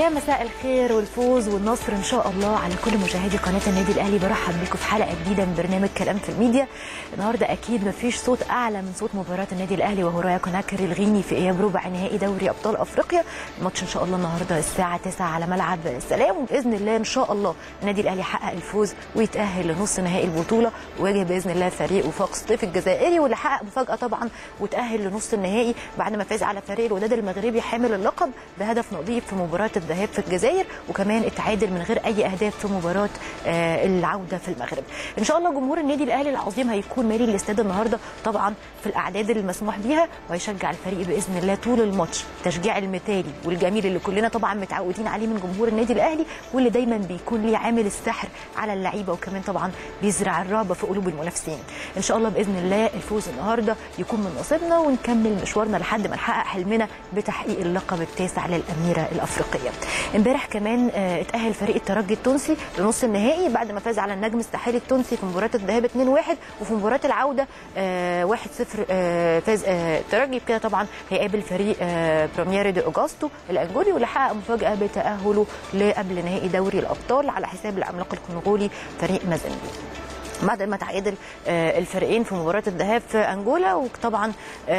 يا مساء الخير والفوز والنصر ان شاء الله على كل مشاهدي قناه النادي الاهلي برحب بيكم في حلقه جديده من برنامج كلام في الميديا النهارده اكيد مفيش صوت اعلى من صوت مباراه النادي الاهلي وهورايا كوناكري الغيني في اياب ربع نهائي دوري ابطال افريقيا الماتش ان شاء الله النهارده الساعه 9 على ملعب السلام وباذن الله ان شاء الله النادي الاهلي يحقق الفوز ويتاهل لنص نهائي البطوله ويواجه باذن الله فريق وفاق سطيف الجزائري واللي حقق مفاجاه طبعا وتاهل لنص النهائي بعد ما فاز على فريق الوداد المغربي حامل اللقب بهدف نظيف في مباراه الذهاب في الجزائر وكمان اتعادل من غير اي اهداف في مباراه آه العوده في المغرب ان شاء الله جمهور النادي الاهلي العظيم هيكون مالي الاستاد النهارده طبعا في الاعداد المسموح بيها وهيشجع الفريق باذن الله طول الماتش تشجيع المثالي والجميل اللي كلنا طبعا متعودين عليه من جمهور النادي الاهلي واللي دايما بيكون ليه عامل السحر على اللعيبه وكمان طبعا بيزرع الرهبه في قلوب المنافسين ان شاء الله باذن الله الفوز النهارده يكون من نصيبنا ونكمل مشوارنا لحد ما نحقق حلمنا بتحقيق اللقب التاسع للاميره الافريقيه امبارح كمان اتاهل فريق الترجي التونسي لنص النهائي بعد ما فاز على النجم الساحلي التونسي في مباراه الذهاب 2-1 وفي مباراه العوده 1-0 فاز الترجي بكده طبعا هيقابل فريق برومييري دي اوجاستو الانجولي واللي حقق مفاجاه بتاهله لقبل نهائي دوري الابطال على حساب العملاق الكونغولي فريق مازيمبي بعد ما تعادل الفريقين في مباراه الذهاب في انجولا وطبعا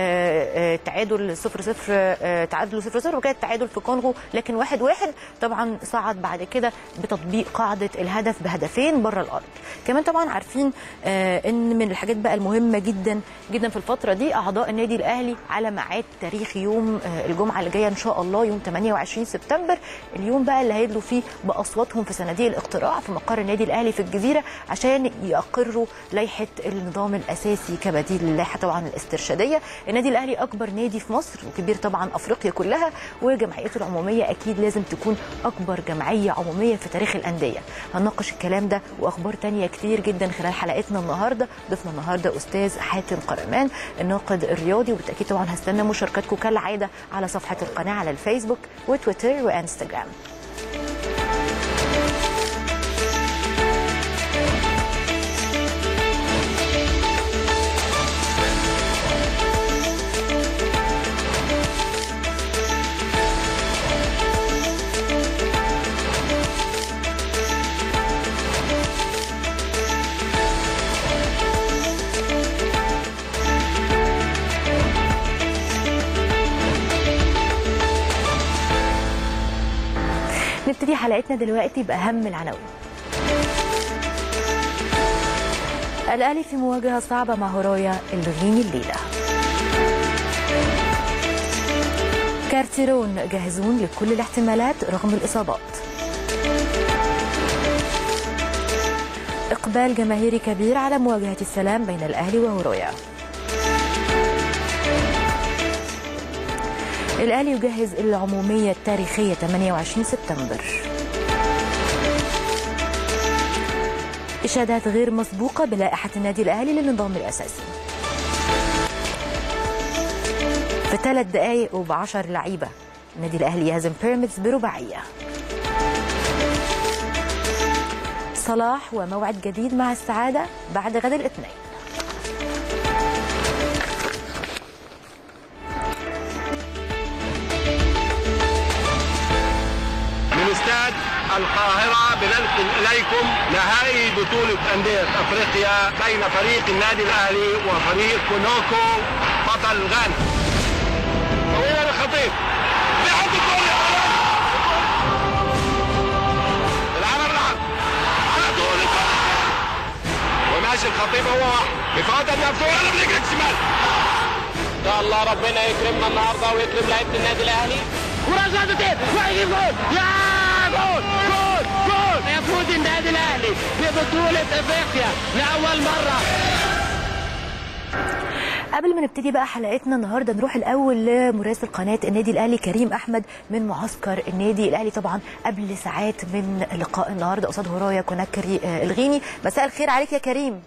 تعادل 0 0 تعادلوا 0 0 وكانت تعادل في كونغو لكن 1 1 طبعا صعد بعد كده بتطبيق قاعده الهدف بهدفين بره الارض كمان طبعا عارفين ان من الحاجات بقى المهمه جدا جدا في الفتره دي اعضاء النادي الاهلي على ميعاد تاريخي يوم الجمعه اللي جايه ان شاء الله يوم 28 سبتمبر اليوم بقى اللي هيدلوا فيه باصواتهم في صناديق الاقتراع في مقر النادي الاهلي في الجزيره عشان يقروا لائحه النظام الاساسي كبديل للائحه طبعا الاسترشاديه النادي الاهلي اكبر نادي في مصر وكبير طبعا افريقيا كلها وجمعيته العموميه اكيد لازم تكون اكبر جمعيه عموميه في تاريخ الانديه هنناقش الكلام ده واخبار تانية كتير جدا خلال حلقتنا النهارده ضيفنا النهارده استاذ حاتم قرمان الناقد الرياضي وبالتاكيد طبعا هستنى مشاركاتكم كالعاده على صفحه القناه على الفيسبوك وتويتر وانستجرام نبتدي حلقتنا دلوقتي باهم العناوين الاهلي في مواجهه صعبه مع هورايا الغيني الليله كارتيرون جاهزون لكل الاحتمالات رغم الاصابات اقبال جماهيري كبير على مواجهه السلام بين الاهلي وهورايا الأهلي يجهز العمومية التاريخية 28 سبتمبر إشادات غير مسبوقة بلائحة النادي الأهلي للنظام الأساسي في ثلاث دقائق وبعشر لعيبة النادي الأهلي يهزم بيراميدز برباعية صلاح وموعد جديد مع السعادة بعد غد الاثنين استاد القاهرة بننقل إليكم نهائي بطولة أندية أفريقيا بين فريق النادي الأهلي وفريق كونوكو بطل غانا. طويلة للخطيب بيحط الجول العمل العب على طول وماشي الخطيب هو واحد بفاضل مفتوح يلا برجلك شمال ان شاء الله ربنا يكرمنا النهارده ويكرم لعيبه النادي الاهلي ورجعتين وهيجيب جول يا جول جول جول يفوز النادي الاهلي ببطوله افريقيا لاول مره قبل ما نبتدي بقى حلقتنا النهارده نروح الاول لمراسل قناه النادي الاهلي كريم احمد من معسكر النادي الاهلي طبعا قبل ساعات من لقاء النهارده قصاد هورايا كوناكري الغيني مساء الخير عليك يا كريم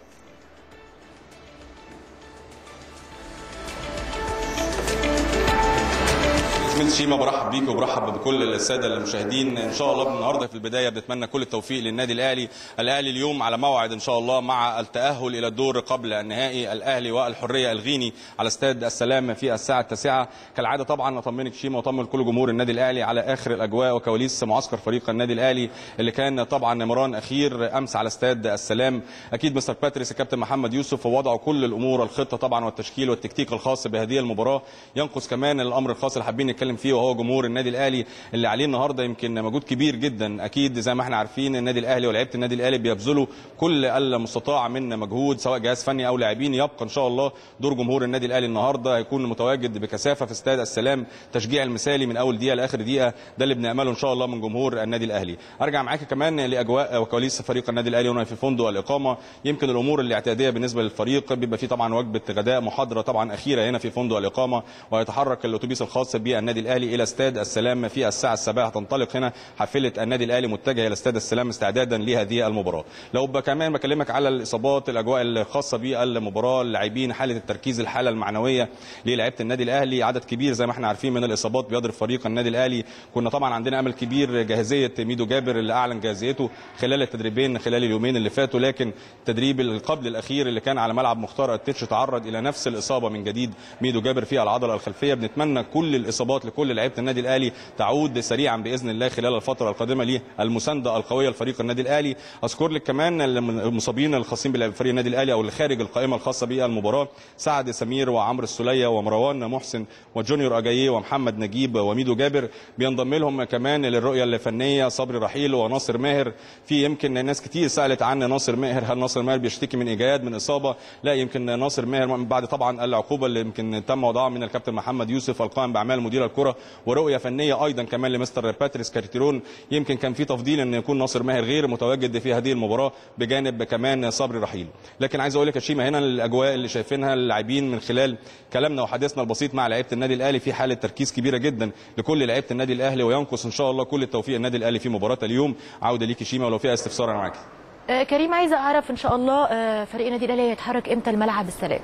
زميلتي شيما برحب بيك وبرحب بكل الساده المشاهدين ان شاء الله النهارده في البدايه بنتمنى كل التوفيق للنادي الاهلي الاهلي اليوم على موعد ان شاء الله مع التاهل الى الدور قبل النهائي الاهلي والحريه الغيني على استاد السلام في الساعه التاسعه كالعاده طبعا اطمنك شيما واطمن كل جمهور النادي الاهلي على اخر الاجواء وكواليس معسكر فريق النادي الاهلي اللي كان طبعا مران اخير امس على استاد السلام اكيد مستر باتريس الكابتن محمد يوسف ووضعوا كل الامور الخطه طبعا والتشكيل والتكتيك الخاص بهذه المباراه ينقص كمان الامر الخاص اللي حابين نتكلم فيه وهو جمهور النادي الاهلي اللي عليه النهارده يمكن مجهود كبير جدا اكيد زي ما احنا عارفين النادي الاهلي ولاعيبه النادي الاهلي بيبذلوا كل المستطاع من مجهود سواء جهاز فني او لاعبين يبقى ان شاء الله دور جمهور النادي الاهلي النهارده هيكون متواجد بكثافه في استاد السلام تشجيع المثالي من اول دقيقه لاخر دقيقه ده اللي بنامله ان شاء الله من جمهور النادي الاهلي ارجع معاك كمان لاجواء وكواليس فريق النادي الاهلي هنا في فندق الاقامه يمكن الامور الاعتياديه بالنسبه للفريق بيبقى فيه طبعا وجبه غداء محاضره طبعا اخيره هنا في فندق الاقامه ويتحرك الاتوبيس الخاص بالنادي الاهلي الى استاد السلام في الساعه السابعه تنطلق هنا حافله النادي الاهلي متجهه الى استاد السلام استعدادا لهذه المباراه لو كمان بكلمك على الاصابات الاجواء الخاصه بالمباراه اللاعبين حاله التركيز الحاله المعنويه للاعيبه النادي الاهلي عدد كبير زي ما احنا عارفين من الاصابات بيضرب فريق النادي الاهلي كنا طبعا عندنا امل كبير جاهزيه ميدو جابر اللي اعلن جاهزيته خلال التدريبين خلال اليومين اللي فاتوا لكن التدريب القبل الاخير اللي كان على ملعب مختار التتش تعرض الى نفس الاصابه من جديد ميدو جابر في العضله الخلفيه بنتمنى كل الاصابات لكل لعيبه النادي الاهلي تعود سريعا باذن الله خلال الفتره القادمه للمسانده القويه لفريق النادي الاهلي اذكر لك كمان المصابين الخاصين بفريق النادي الاهلي او اللي خارج القائمه الخاصه بالمباراه سعد سمير وعمرو السوليه ومروان محسن وجونيور اجاييه ومحمد نجيب وميدو جابر بينضم لهم كمان للرؤيه الفنيه صبري رحيل وناصر ماهر في يمكن ناس كتير سالت عن ناصر ماهر هل ناصر ماهر بيشتكي من اجهاد من اصابه لا يمكن ناصر ماهر من بعد طبعا العقوبه اللي يمكن تم وضعها من الكابتن محمد يوسف القائم باعمال مدير الكره ورؤيه فنيه ايضا كمان لمستر باتريس كارتيرون يمكن كان في تفضيل ان يكون ناصر ماهر غير متواجد في هذه المباراه بجانب كمان صبري رحيل لكن عايز اقول لك يا شيماء هنا الاجواء اللي شايفينها اللاعبين من خلال كلامنا وحديثنا البسيط مع لعيبه النادي الاهلي في حاله تركيز كبيره جدا لكل لعيبه النادي الاهلي وينقص ان شاء الله كل التوفيق النادي الاهلي في مباراه اليوم عوده ليكي شيماء ولو فيها استفسار انا معاكي آه كريم عايزه اعرف ان شاء الله آه فريق النادي الاهلي هيتحرك امتى الملعب السلام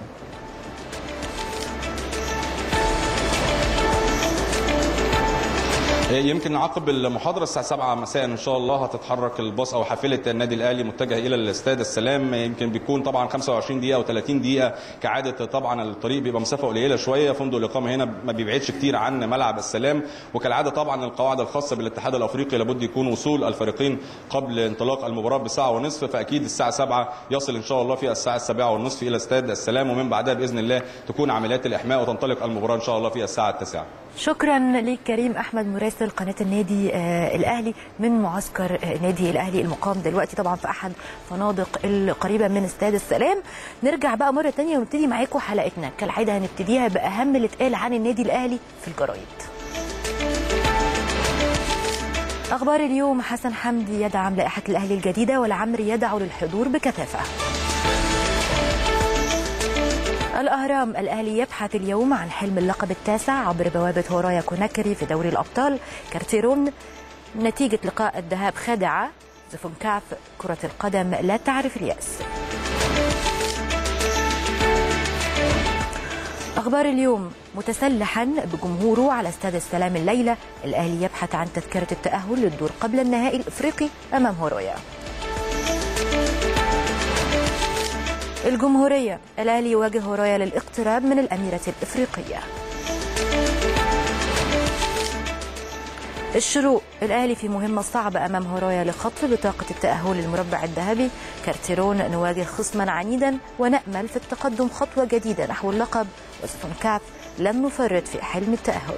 يمكن عقب المحاضره الساعه 7 مساء ان شاء الله هتتحرك الباص او حافله النادي الاهلي متجهه الى الاستاد السلام يمكن بيكون طبعا 25 دقيقه او 30 دقيقه كعاده طبعا الطريق بيبقى مسافه قليله شويه فندق الاقامه هنا ما بيبعدش كتير عن ملعب السلام وكالعاده طبعا القواعد الخاصه بالاتحاد الافريقي لابد يكون وصول الفريقين قبل انطلاق المباراه بساعه ونصف فاكيد الساعه 7 يصل ان شاء الله في الساعه 7 ونصف الى استاد السلام ومن بعدها باذن الله تكون عمليات الاحماء وتنطلق المباراه ان شاء الله في الساعه 9 شكرا ليك كريم احمد مراسل قناه النادي آه الاهلي من معسكر آه نادي الاهلي المقام دلوقتي طبعا في احد فنادق القريبه من استاد السلام نرجع بقى مره ثانيه ونبتدي معاكم حلقتنا كالعاده هنبتديها باهم اللي اتقال عن النادي الاهلي في الجرايد اخبار اليوم حسن حمدي يدعم لائحه الاهلي الجديده والعمري يدعو للحضور بكثافه الأهرام الأهلي يبحث اليوم عن حلم اللقب التاسع عبر بوابة هورايا كوناكري في دوري الأبطال كارتيرون نتيجة لقاء الذهاب خادعة زفنكاف كرة القدم لا تعرف اليأس أخبار اليوم متسلحا بجمهوره على استاد السلام الليلة الأهلي يبحث عن تذكرة التأهل للدور قبل النهائي الإفريقي أمام هورايا الجمهورية الأهلي يواجه هورايا للاقتراب من الأميرة الإفريقية الشروق الأهلي في مهمة صعبة أمام هورايا لخطف بطاقة التأهل للمربع الذهبي كارتيرون نواجه خصما عنيدا ونأمل في التقدم خطوة جديدة نحو اللقب وسفنكاف لم نفرط في حلم التأهل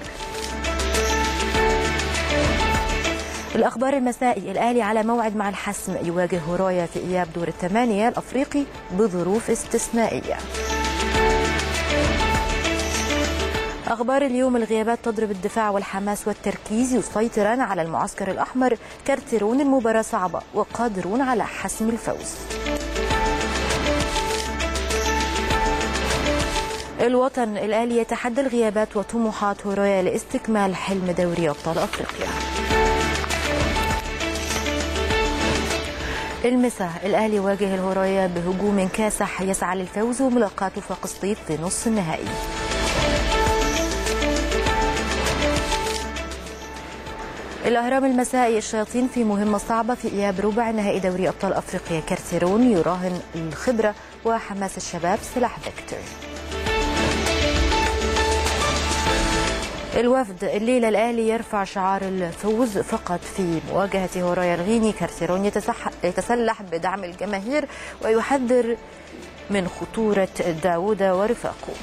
الأخبار المسائي الأهلي على موعد مع الحسم يواجه هورايا في إياب دور الثمانية الأفريقي بظروف استثنائية أخبار اليوم الغيابات تضرب الدفاع والحماس والتركيز يسيطران على المعسكر الأحمر كارترون المباراة صعبة وقادرون على حسم الفوز الوطن الأهلي يتحدى الغيابات وطموحات هورايا لاستكمال حلم دوري أبطال أفريقيا المساء الأهلي يواجه الهورايا بهجوم كاسح يسعى للفوز وملاقاة وفاق سطيف في نصف النهائي الأهرام المسائي الشياطين في مهمة صعبة في إياب ربع نهائي دوري أبطال أفريقيا كارثيرون يراهن الخبرة وحماس الشباب سلاح فيكتور الوفد الليلة الأهلي يرفع شعار الفوز فقط في مواجهة هورايا الغيني كارثيرون يتسح- يتسلح بدعم الجماهير ويحذر من خطورة داوود ورفاقه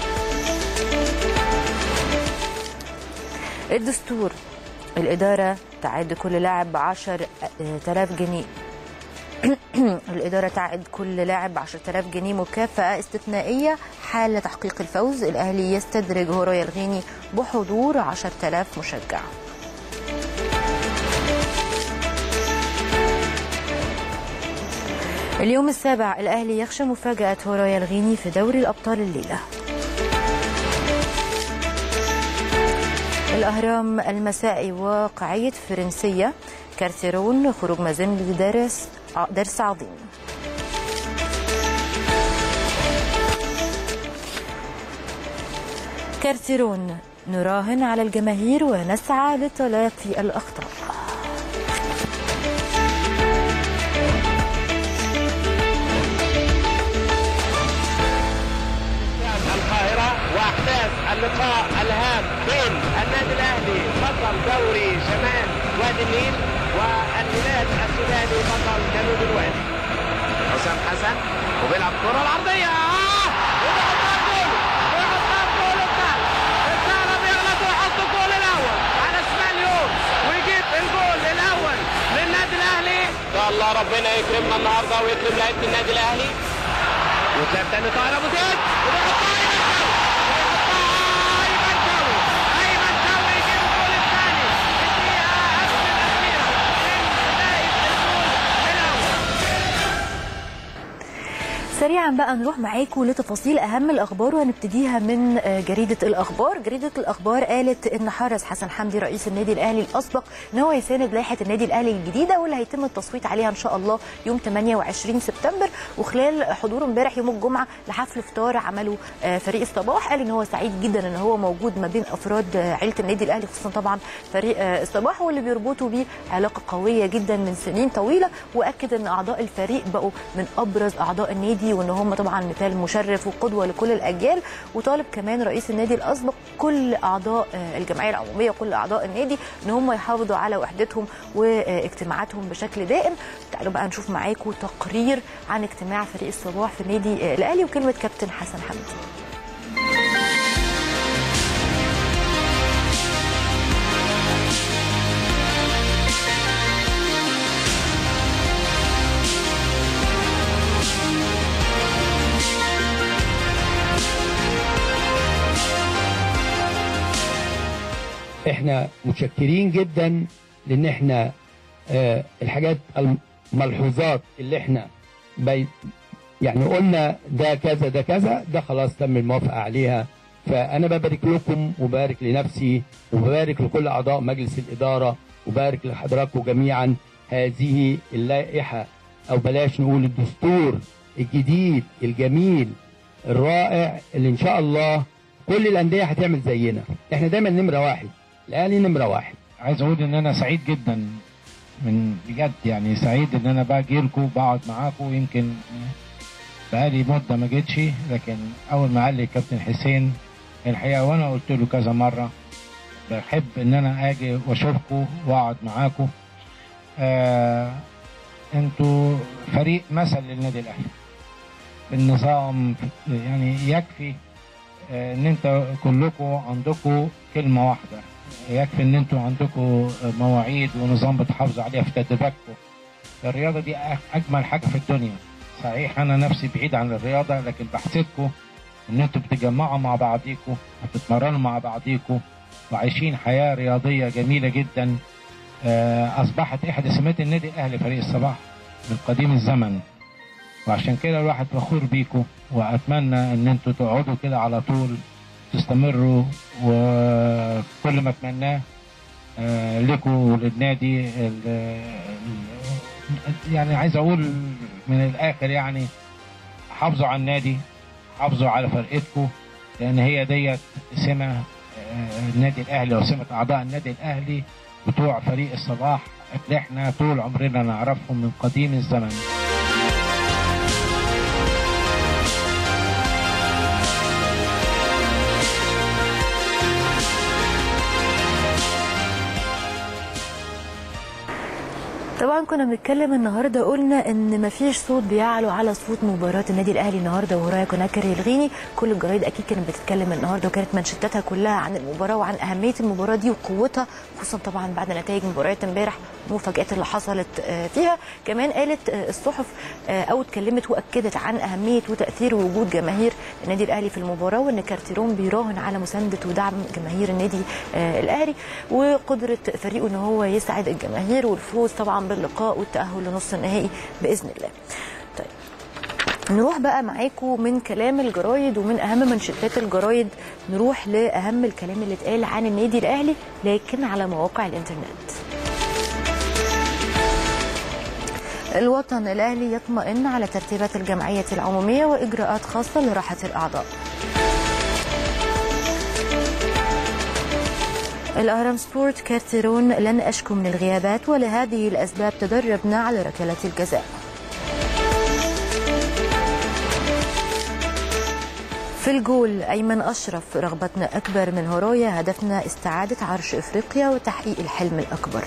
الدستور الإدارة تعد كل لاعب بعشر تلاف جنيه الإدارة تعد كل لاعب بعشر تلاف جنيه مكافأة استثنائية حال تحقيق الفوز الأهلي يستدرج هورايا الغيني بحضور عشر تلاف مشجع اليوم السابع الأهلي يخشى مفاجأة هورايا الغيني في دوري الأبطال الليلة الأهرام المسائي واقعية فرنسية كارثيرون خروج مازن لدرس درس عظيم كارثيرون نراهن على الجماهير ونسعى لتلافي الأخطاء القاهرة وأحداث اللقاء الهام بين النادي الأهلي بطل دوري شمال وادي النيل والهلال السوداني بطل جنوب الوادي حسام حسن وبيلعب الكرة العرضية آه! وبيحطها جول ويحطها جول الثالث الثالث بيغلط ويحط الجول الأول على شمال يوم ويجيب الجول الأول للنادي الأهلي إن شاء الله ربنا يكرمنا النهارده ويكرم لعيبة النادي الأهلي وتلعب تاني طاهر ابو زيد وبيحطها ايمن شوقي ايمن شوقي يجيب الجول الثاني في الدقيقه قبل الاخيره من بدايه الجول الاول سريعا بقى نروح معاكم لتفاصيل اهم الاخبار وهنبتديها من آه، جريده الاخبار جريده الاخبار قالت ان حرص حسن حمدي رئيس النادي الاهلي الاسبق ان هو يساند لائحه النادي الاهلي الجديده واللي هيتم التصويت عليها ان شاء الله يوم 28 سبتمبر وخلال حضوره امبارح يوم الجمعه لحفل فطار عمله آه، فريق الصباح قال ان هو سعيد جدا ان هو موجود ما بين افراد آه، عيله النادي الاهلي خصوصا طبعا فريق آه، الصباح واللي بيربطوا بيه علاقه قويه جدا من سنين طويله واكد ان اعضاء الفريق بقوا من ابرز اعضاء النادي وان هم طبعا مثال مشرف وقدوه لكل الاجيال وطالب كمان رئيس النادي الاسبق كل اعضاء آه، الجمعيه العموميه وكل اعضاء النادي ان هم يحافظوا على وحدتهم واجتماعاتهم بشكل دائم تعالوا بقى نشوف معاكم تقرير عن اجتماع فريق الصباح في النادي آه، الاهلي وكلمه كابتن حسن حمدي احنا متشكرين جدا لان احنا آه الحاجات الملحوظات اللي احنا بي يعني قلنا ده كذا ده كذا ده خلاص تم الموافقه عليها فانا ببارك لكم وبارك لنفسي وبارك لكل اعضاء مجلس الاداره وبارك لحضراتكم جميعا هذه اللائحه او بلاش نقول الدستور الجديد الجميل الرائع اللي ان شاء الله كل الانديه هتعمل زينا احنا دايما نمره واحد الاهلي نمره واحد عايز اقول ان انا سعيد جدا من بجد يعني سعيد ان انا باجي لكم بقعد معاكم يمكن بقالي مده ما جيتش لكن اول ما قال لي كابتن حسين الحقيقه وانا قلت له كذا مره بحب ان انا اجي واشوفكم واقعد معاكم آه انتوا فريق مثل للنادي الاهلي بالنظام يعني يكفي آه، ان انت كلكم عندكم كلمه واحده يكفي ان انتوا عندكم مواعيد ونظام بتحافظوا عليها في تدريباتكم الرياضه دي أح- اجمل حاجه في الدنيا صحيح انا نفسي بعيد عن الرياضه لكن بحسدكم ان انتوا بتجمعوا مع بعضيكم وبتتمرنوا مع بعضيكم وعايشين حياه رياضيه جميله جدا آه، اصبحت احدى سمات النادي الاهلي فريق الصباح من قديم الزمن وعشان كده الواحد فخور بيكم واتمنى ان انتوا تقعدوا كده على طول تستمروا وكل ما اتمناه آه، لكم وللنادي ال- ال- يعني عايز اقول من الاخر يعني حافظوا على النادي حافظوا على فرقتكم لان هي ديت سمه آه، النادي الاهلي وسمه اعضاء النادي الاهلي بتوع فريق الصباح اللي احنا طول عمرنا نعرفهم من قديم الزمن طبعا كنا بنتكلم النهارده قلنا ان مفيش صوت بيعلو على صوت مباراه النادي الاهلي النهارده وهرايا كوناكري الغيني كل الجرايد اكيد كانت بتتكلم النهارده وكانت منشطاتها كلها عن المباراه وعن اهميه المباراه دي وقوتها خصوصا طبعا بعد نتائج مباريات امبارح المفاجات اللي حصلت آه، فيها كمان قالت آه، الصحف آه، او اتكلمت واكدت عن اهميه وتاثير وجود جماهير النادي الاهلي في المباراه وان كارتيرون بيراهن على مسانده ودعم جماهير النادي آه، الاهلي وقدره فريقه ان هو يسعد الجماهير والفوز طبعا باللقاء والتاهل لنص النهائي باذن الله. طيب نروح بقى معاكم من كلام الجرايد ومن اهم منشطات الجرايد نروح لاهم الكلام اللي اتقال عن النادي الاهلي لكن على مواقع الانترنت. الوطن الاهلي يطمئن على ترتيبات الجمعيه العموميه واجراءات خاصه لراحه الاعضاء. الأهرام سبورت كارتيرون لن أشكو من الغيابات ولهذه الأسباب تدربنا على ركلات الجزاء في الجول أيمن أشرف رغبتنا أكبر من هورايا هدفنا استعادة عرش إفريقيا وتحقيق الحلم الأكبر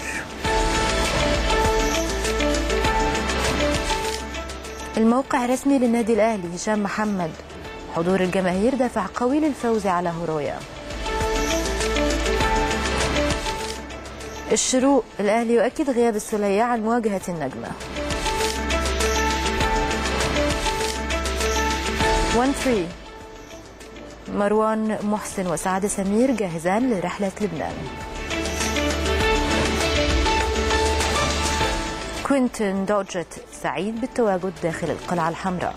الموقع الرسمي للنادي الأهلي هشام محمد حضور الجماهير دافع قوي للفوز على هورايا الشروق الأهلي يؤكد غياب السلية عن مواجهة النجمة 1 3 مروان محسن وسعد سمير جاهزان لرحلة لبنان كوينتون دوجت سعيد بالتواجد داخل القلعة الحمراء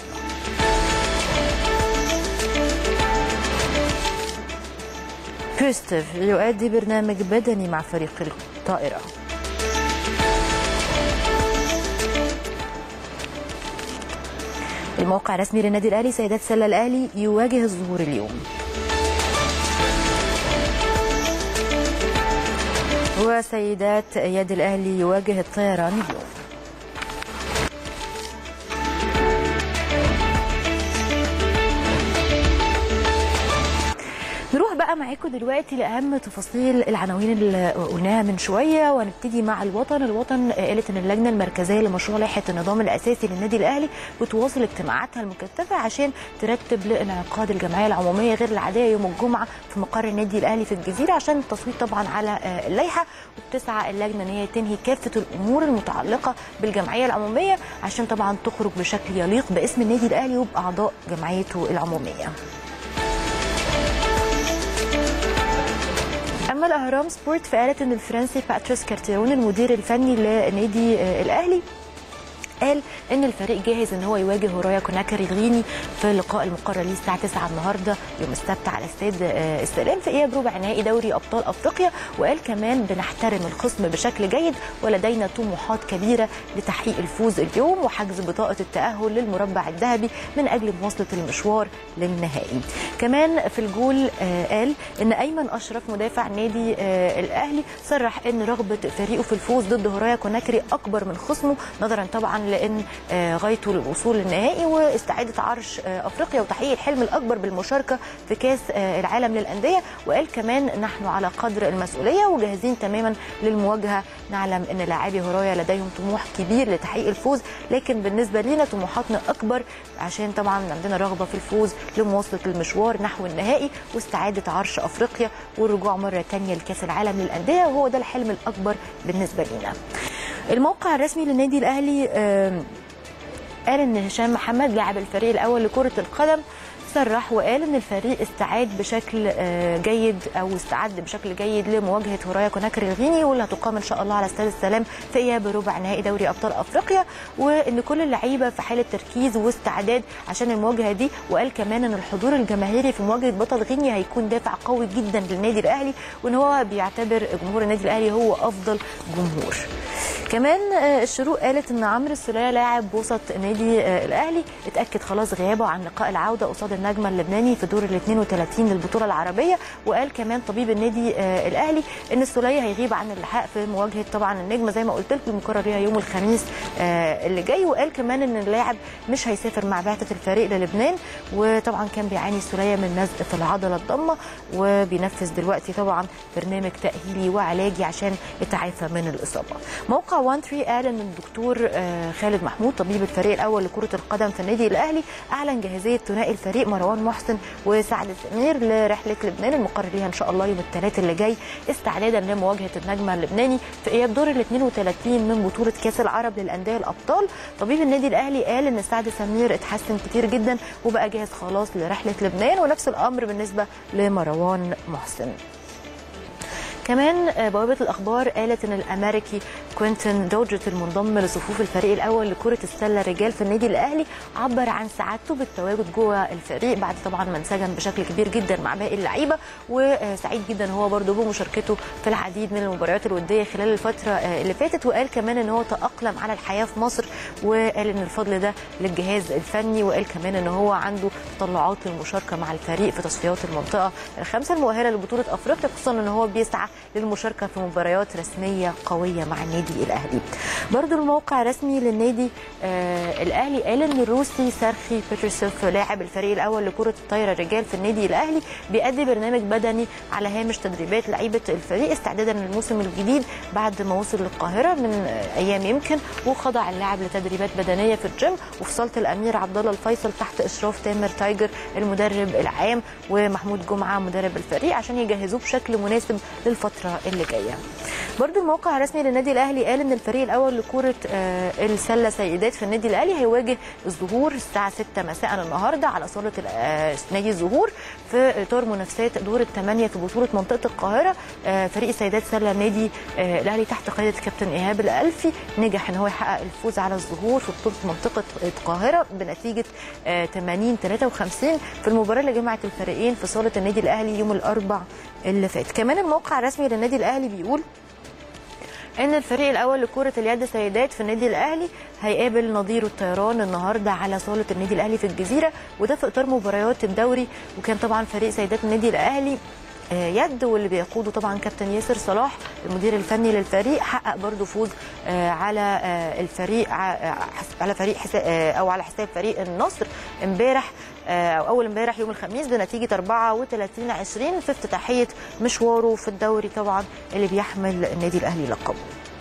كريستوف يؤدي برنامج بدني مع فريق الطائرة الموقع الرسمي للنادي الأهلي سيدات سلة الأهلي يواجه الظهور اليوم وسيدات يد الأهلي يواجه الطيران اليوم نروح بقى معاكم دلوقتي لاهم تفاصيل العناوين اللي قلناها من شويه وهنبتدي مع الوطن، الوطن قالت ان اللجنه المركزيه لمشروع لائحه النظام الاساسي للنادي الاهلي بتواصل اجتماعاتها المكثفه عشان ترتب لانعقاد الجمعيه العموميه غير العاديه يوم الجمعه في مقر النادي الاهلي في الجزيره عشان التصويت طبعا على اللائحه وبتسعى اللجنه ان هي تنهي كافه الامور المتعلقه بالجمعيه العموميه عشان طبعا تخرج بشكل يليق باسم النادي الاهلي وباعضاء جمعيته العموميه. اما الاهرام سبورت فقالت ان الفرنسي باتريس كارتيرون المدير الفني لنادي الاهلي قال ان الفريق جاهز ان هو يواجه هورايا كوناكري الغيني في اللقاء المقرر ليه الساعه 9 النهارده يوم السبت على استاد السلام في اياب ربع نهائي دوري ابطال افريقيا وقال كمان بنحترم الخصم بشكل جيد ولدينا طموحات كبيره لتحقيق الفوز اليوم وحجز بطاقه التاهل للمربع الذهبي من اجل مواصله المشوار للنهائي. كمان في الجول قال ان ايمن اشرف مدافع نادي الاهلي صرح ان رغبه فريقه في الفوز ضد هورايا كوناكري اكبر من خصمه نظرا طبعا لان غايته للوصول للنهائي واستعاده عرش افريقيا وتحقيق الحلم الاكبر بالمشاركه في كاس العالم للانديه وقال كمان نحن على قدر المسؤوليه وجاهزين تماما للمواجهه نعلم ان لاعبي هورايا لديهم طموح كبير لتحقيق الفوز لكن بالنسبه لنا طموحاتنا اكبر عشان طبعا عندنا رغبه في الفوز لمواصله المشوار نحو النهائي واستعاده عرش افريقيا والرجوع مره ثانيه لكاس العالم للانديه وهو ده الحلم الاكبر بالنسبه لنا. الموقع الرسمي للنادي الاهلي قال ان هشام محمد لاعب الفريق الاول لكره القدم صرح وقال ان الفريق استعاد بشكل جيد او استعد بشكل جيد لمواجهه هورايا كوناكري الغيني واللي هتقام ان شاء الله على استاد السلام في اياب ربع نهائي دوري ابطال افريقيا وان كل اللعيبه في حاله تركيز واستعداد عشان المواجهه دي وقال كمان ان الحضور الجماهيري في مواجهه بطل غينيا هيكون دافع قوي جدا للنادي الاهلي وان هو بيعتبر جمهور النادي الاهلي هو افضل جمهور. كمان آه، الشروق قالت ان عمرو السوليه لاعب وسط نادي آه، الاهلي اتاكد خلاص غيابه عن لقاء العوده قصاد النجم اللبناني في دور ال 32 للبطوله العربيه وقال كمان طبيب النادي آه، الاهلي ان السوليه هيغيب عن اللحاق في مواجهه طبعا النجم زي ما قلت لكم المقرر ليها يوم الخميس آه، اللي جاي وقال كمان ان اللاعب مش هيسافر مع بعثه الفريق للبنان وطبعا كان بيعاني السوليه من نزق في العضله الضمه وبينفذ دلوقتي طبعا برنامج تاهيلي وعلاجي عشان يتعافى من الاصابه. موقع 1 3 قال ان الدكتور آه، خالد محمود طبيب الفريق الاول لكره القدم في النادي الاهلي اعلن جاهزيه ثنائي الفريق مروان محسن وسعد سمير لرحله لبنان المقرر ليها ان شاء الله يوم الثلاث اللي جاي استعدادا لمواجهه النجم اللبناني في اياب دور ال 32 من بطوله كاس العرب للانديه الابطال. طبيب النادي الاهلي قال ان سعد سمير اتحسن كتير جدا وبقى جاهز خلاص لرحله لبنان ونفس الامر بالنسبه لمروان محسن. كمان آه، بوابه الاخبار قالت ان الامريكي كوينتن دوجت المنضم لصفوف الفريق الاول لكره السله رجال في النادي الاهلي عبر عن سعادته بالتواجد جوه الفريق بعد طبعا ما انسجم بشكل كبير جدا مع باقي اللعيبه وسعيد جدا هو برضه بمشاركته في العديد من المباريات الوديه خلال الفتره آه، اللي فاتت وقال كمان ان هو تاقلم على الحياه في مصر وقال ان الفضل ده للجهاز الفني وقال كمان ان هو عنده تطلعات للمشاركه مع الفريق في تصفيات المنطقه الخمسه المؤهله لبطوله افريقيا خصوصا ان هو بيسعى للمشاركه في مباريات رسميه قويه مع النادي الاهلي. برضو الموقع الرسمي للنادي آه الاهلي قال ان الروسي سارخي بيترسوف لاعب الفريق الاول لكره الطايره الرجال في النادي الاهلي بيأدي برنامج بدني على هامش تدريبات لعيبه الفريق استعدادا للموسم الجديد بعد ما وصل للقاهره من آه، ايام يمكن وخضع اللاعب لتدريبات بدنيه في الجيم وفي صاله الامير عبد الله الفيصل تحت اشراف تامر تايجر المدرب العام ومحمود جمعه مدرب الفريق عشان يجهزوه بشكل مناسب للفتره اللي جايه. برضو الموقع الرسمي للنادي الاهلي قال ان الفريق الاول لكره آه، السله سيدات في النادي الاهلي هيواجه الظهور الساعه 6 مساء النهارده على صاله ال- آه، نادي الظهور في اطار منافسات دور الثمانيه في بطوله منطقه القاهره آه، فريق سيدات سله النادي آه، الاهلي تحت قياده كابتن ايهاب الالفي نجح ان هو يحقق الفوز على الظهور في بطوله منطقه القاهره بنتيجه آه، 80 53 في المباراه اللي جمعت الفريقين في صاله النادي الاهلي يوم الاربع اللي فات كمان الموقع الرسمي للنادي الاهلي بيقول ان الفريق الاول لكره اليد سيدات في النادي الاهلي هيقابل نظيره الطيران النهارده على صاله النادي الاهلي في الجزيره وده في اطار مباريات الدوري وكان طبعا فريق سيدات النادي الاهلي آه، يد واللي بيقوده طبعا كابتن ياسر صلاح المدير الفني للفريق حقق برضو فوز آه، على آه، الفريق ع- آه، على فريق حساب او على حساب فريق النصر امبارح آه، او اول امبارح يوم الخميس بنتيجه 34 20 في افتتاحيه مشواره في الدوري طبعا اللي بيحمل النادي الاهلي لقبه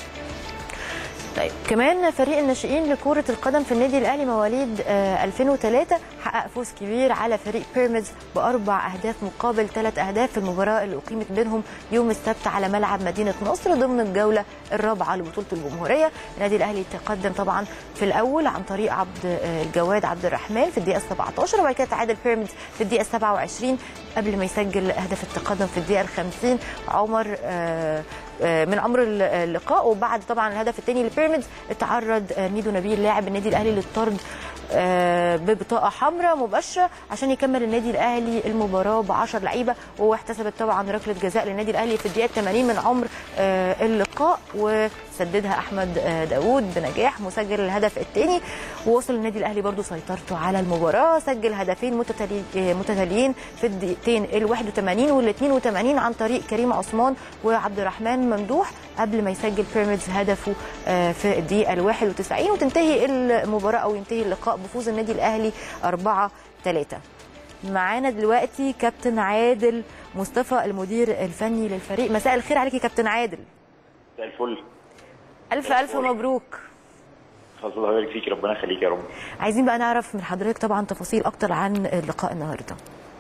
طيب كمان فريق الناشئين لكرة القدم في النادي الأهلي مواليد آه، 2003 حقق فوز كبير على فريق بيراميدز بأربع أهداف مقابل ثلاث أهداف في المباراة اللي أقيمت بينهم يوم السبت على ملعب مدينة نصر ضمن الجولة الرابعة لبطولة الجمهورية النادي الأهلي تقدم طبعا في الأول عن طريق عبد آه، الجواد عبد الرحمن في الدقيقة 17 وبعد كده تعادل بيراميدز في الدقيقة 27 قبل ما يسجل هدف التقدم في الدقيقة 50 عمر آه، آه، من عمر اللقاء وبعد طبعا الهدف الثاني لبيراميدز اتعرض آه، ميدو نبيل لاعب النادي الاهلي للطرد آه، ببطاقه حمراء مباشره عشان يكمل النادي الاهلي المباراه ب 10 لعيبه واحتسبت طبعا ركله جزاء للنادي الاهلي في الدقيقه 80 من عمر آه، اللقاء وسددها احمد آه، داوود بنجاح مسجل الهدف الثاني ووصل النادي الاهلي برضو سيطرته على المباراه سجل هدفين متتالي- آه، متتاليين في الدقيقتين ال 81 وال 82 عن طريق كريم عثمان وعبد الرحمن ممدوح قبل ما يسجل بيراميدز هدفه آه، في الدقيقه ال 91 وتنتهي المباراه او ينتهي اللقاء بفوز النادي الاهلي 4 3 معانا دلوقتي كابتن عادل مصطفى المدير الفني للفريق مساء الخير عليك يا كابتن عادل زي الفل الف الف مبروك الله يبارك فيك ربنا يخليك يا رب عايزين بقى نعرف من حضرتك طبعا تفاصيل اكتر عن اللقاء النهارده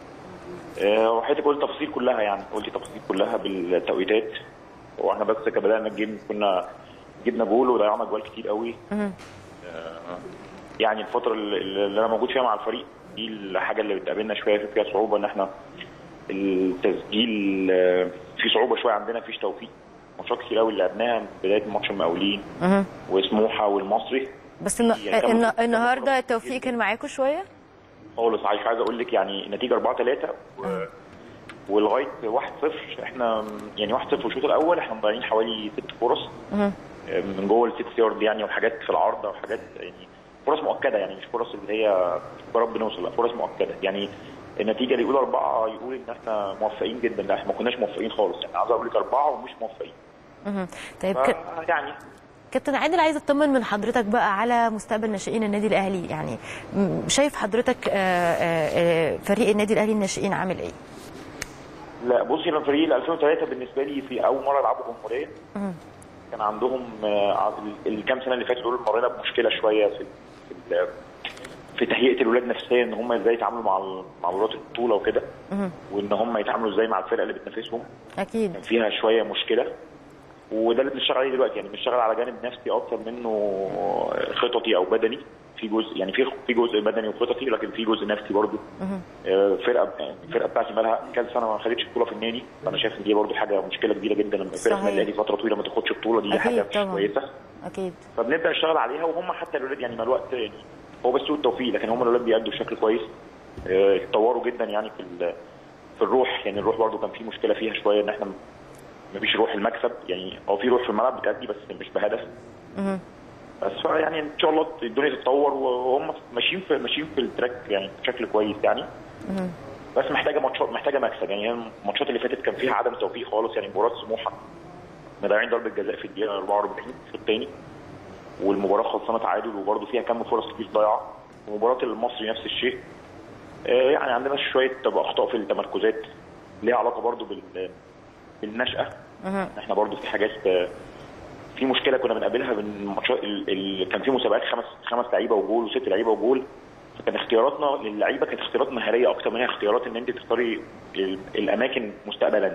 آه، وحياتك قلت التفاصيل كلها يعني قلت التفاصيل كلها بالتوقيتات واحنا بس بدانا الجيم كنا جبنا جول وضيعنا جوال كتير قوي آه، يعني الفتره اللي اللي انا موجود فيها مع الفريق دي الحاجه اللي بتقابلنا شويه فيها صعوبه ان احنا التسجيل آه، في صعوبه شويه عندنا مفيش توفيق ماتشات كتير قوي اللي لعبناها بدايه ماتش المقاولين مهم. وسموحه والمصري بس الن- هي كان الن- ممكن- النهارده التوفيق كان معاكم شويه خالص عايز عايز اقول لك يعني نتيجه 4 3 و... ولغايه 1 0 احنا يعني 1 0 الشوط الاول احنا مضيعين حوالي ست فرص مهم. آه، من جوه الست يارد يعني وحاجات في العارضه وحاجات يعني فرص مؤكده يعني مش فرص اللي هي يا رب نوصل لا فرص مؤكده يعني النتيجه اللي يقول اربعه يقول ان احنا موفقين جدا لا احنا ما كناش موفقين خالص يعني عايز اقول لك اربعه ومش موفقين مهم. طيب ك... ف- يعني كابتن عادل عايز اطمن من حضرتك بقى على مستقبل ناشئين النادي الاهلي يعني م- شايف حضرتك آه، آه، آه، فريق النادي الاهلي الناشئين عامل ايه؟ لا بصي انا فريق ال 2003 بالنسبه لي في اول مره العبوا جمهوريه كان عندهم آه، ال- الكام سنه اللي فاتوا دول مرينا بمشكله شويه في في, ال- في تهيئه الولاد نفسيا ان هم ازاي يتعاملوا مع ال- مع بطولات البطوله وكده وان هم يتعاملوا ازاي مع الفرقه اللي بتنافسهم اكيد كان فيها شويه مشكله وده اللي بنشتغل عليه دلوقتي يعني بنشتغل على جانب نفسي اكتر منه خططي او بدني في جزء يعني في في جزء بدني وخططي لكن في جزء نفسي برضه آه، فرقه يعني الفرقه بتاعتي بقى كام سنه ما خدتش بطوله في النادي فانا شايف ان دي برضه حاجه مشكله كبيره جدا لما فرقه صحيح. الاهلي فتره طويله ما تاخدش بطوله دي أكيد حاجه مش طبعاً. كويسه اكيد فبنبدا نشتغل عليها وهم حتى الولاد يعني مع الوقت يعني هو بس سوء التوفيق لكن هم الولاد بيأدوا بشكل كويس آه، اتطوروا جدا يعني في ال- في الروح يعني الروح برضو كان في مشكله فيها شويه ان احنا مفيش روح المكسب يعني هو في روح في الملعب بتأدي بس مش بهدف بس فا يعني ان شاء الله الدنيا تتطور وهم ماشيين في ماشيين في التراك يعني بشكل كويس يعني بس محتاجه ماتشات محتاجه مكسب يعني هي الماتشات اللي فاتت كان فيها عدم توفيق خالص يعني مباراه سموحه مضيعين ضربه جزاء في الدقيقه 44 في الثاني والمباراه خلصانه تعادل وبرده فيها كم فرص كتير ضايعه ومباراه المصري نفس الشيء آه، يعني عندنا شويه طب اخطاء في التمركزات ليها علاقه برده بال بالنشأه احنا برده في حاجات آه، في مشكله كنا بنقابلها من ماتشات ال... ال... كان في مسابقات خمس خمس لعيبه وجول وست لعيبه وجول فكان اختياراتنا للعيبه كانت اختيارات مهاريه اكتر من هي اختيارات ان انت تختاري ال... الاماكن مستقبلا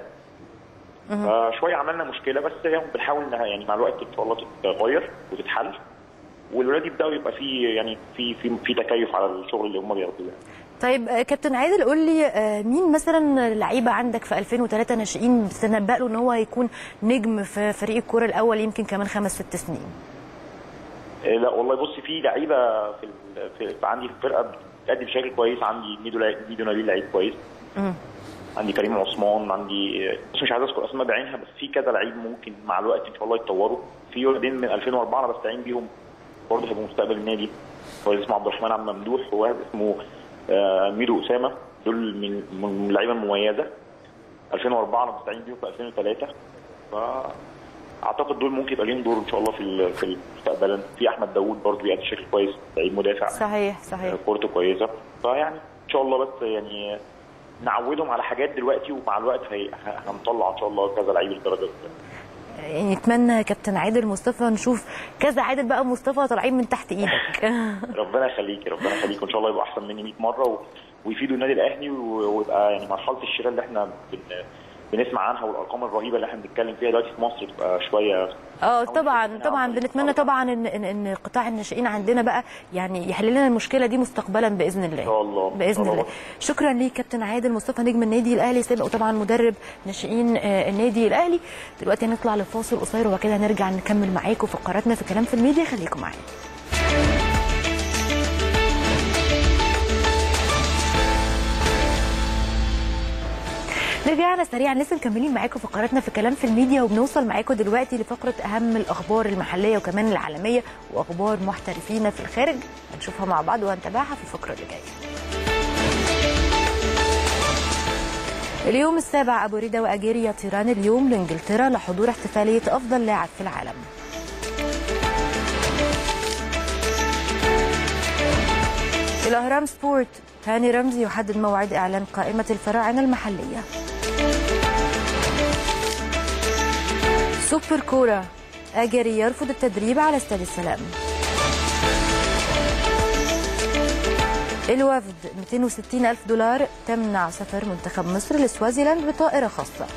فشويه عملنا مشكله بس يعني بنحاول انها يعني مع الوقت ان شاء الله تتغير وتتحل والولاد يبداوا يبقى في يعني في في في تكيف على الشغل اللي هم بياخدوه يعني. طيب آه، كابتن عادل قول لي آه، مين مثلا لعيبه عندك في 2003 ناشئين بتتنبأ له ان هو هيكون نجم في فريق الكوره الاول يمكن كمان خمس ست سنين إيه لا والله بصي في لعيبه في, ال- في, في عندي في الفرقه بتأدي بشكل كويس عندي ميدو لعيب- ميدو نبيل لعيب كويس عندي كريم عثمان عندي بس مش عايز اذكر اسماء بعينها بس في كذا لعيب ممكن مع الوقت ان شاء الله يتطوروا في ولدين من 2004 انا بستعين بيهم برضه هيبقوا مستقبل النادي واحد اسمه عبد الرحمن عبد ممدوح وواحد اسمه آه، ميدو اسامه دول من من اللعيبه المميزه 2004 انا بستعين بيهم في 2003 فاعتقد دول ممكن يبقى ليهم دور ان شاء الله في ال- في المستقبل في احمد داوود برضه بيأدي بشكل كويس لعيب مدافع صحيح صحيح كورته كويسه فيعني ان شاء الله بس يعني نعودهم على حاجات دلوقتي ومع الوقت هي- ه- هنطلع ان شاء الله كذا لعيب الدرجه الأولى. يعني نتمنى كابتن عادل مصطفى نشوف كذا عادل بقى مصطفى طالعين من تحت ايدك ربنا يخليكي ربنا يخليكي وان شاء الله يبقى احسن مني 100 مره و... ويفيدوا النادي الاهلي و- ويبقى يعني مرحله الشراء اللي احنا بن... بنسمع عنها والارقام الرهيبه اللي احنا بنتكلم فيها دلوقتي في مصر تبقى شويه اه طبعا طبعا بنتمنى طبعا ان ان, إن قطاع الناشئين عندنا بقى يعني يحل لنا المشكله دي مستقبلا باذن الله ان شاء الله باذن إن شاء الله شكرا ليك كابتن عادل مصطفى نجم النادي الاهلي سابق وطبعا مدرب ناشئين آه، النادي الاهلي دلوقتي هنطلع لفاصل قصير وبعد كده هنرجع نكمل معاكم فقراتنا في كلام في الميديا خليكم معانا رجعنا سريعا لسه مكملين معاكم فقراتنا في كلام في الميديا وبنوصل معاكم دلوقتي لفقره اهم الاخبار المحليه وكمان العالميه واخبار محترفين في الخارج هنشوفها مع بعض وهنتابعها في الفقره اللي جايه اليوم السابع أبو ريدة وأجيري يطيران اليوم لإنجلترا لحضور احتفالية أفضل لاعب في العالم الأهرام سبورت هاني رمزي يحدد موعد إعلان قائمة الفراعنة المحلية سوبر كورة أجري يرفض التدريب على استاد السلام الوفد 260 ألف دولار تمنع سفر منتخب مصر لسوازيلاند بطائرة خاصة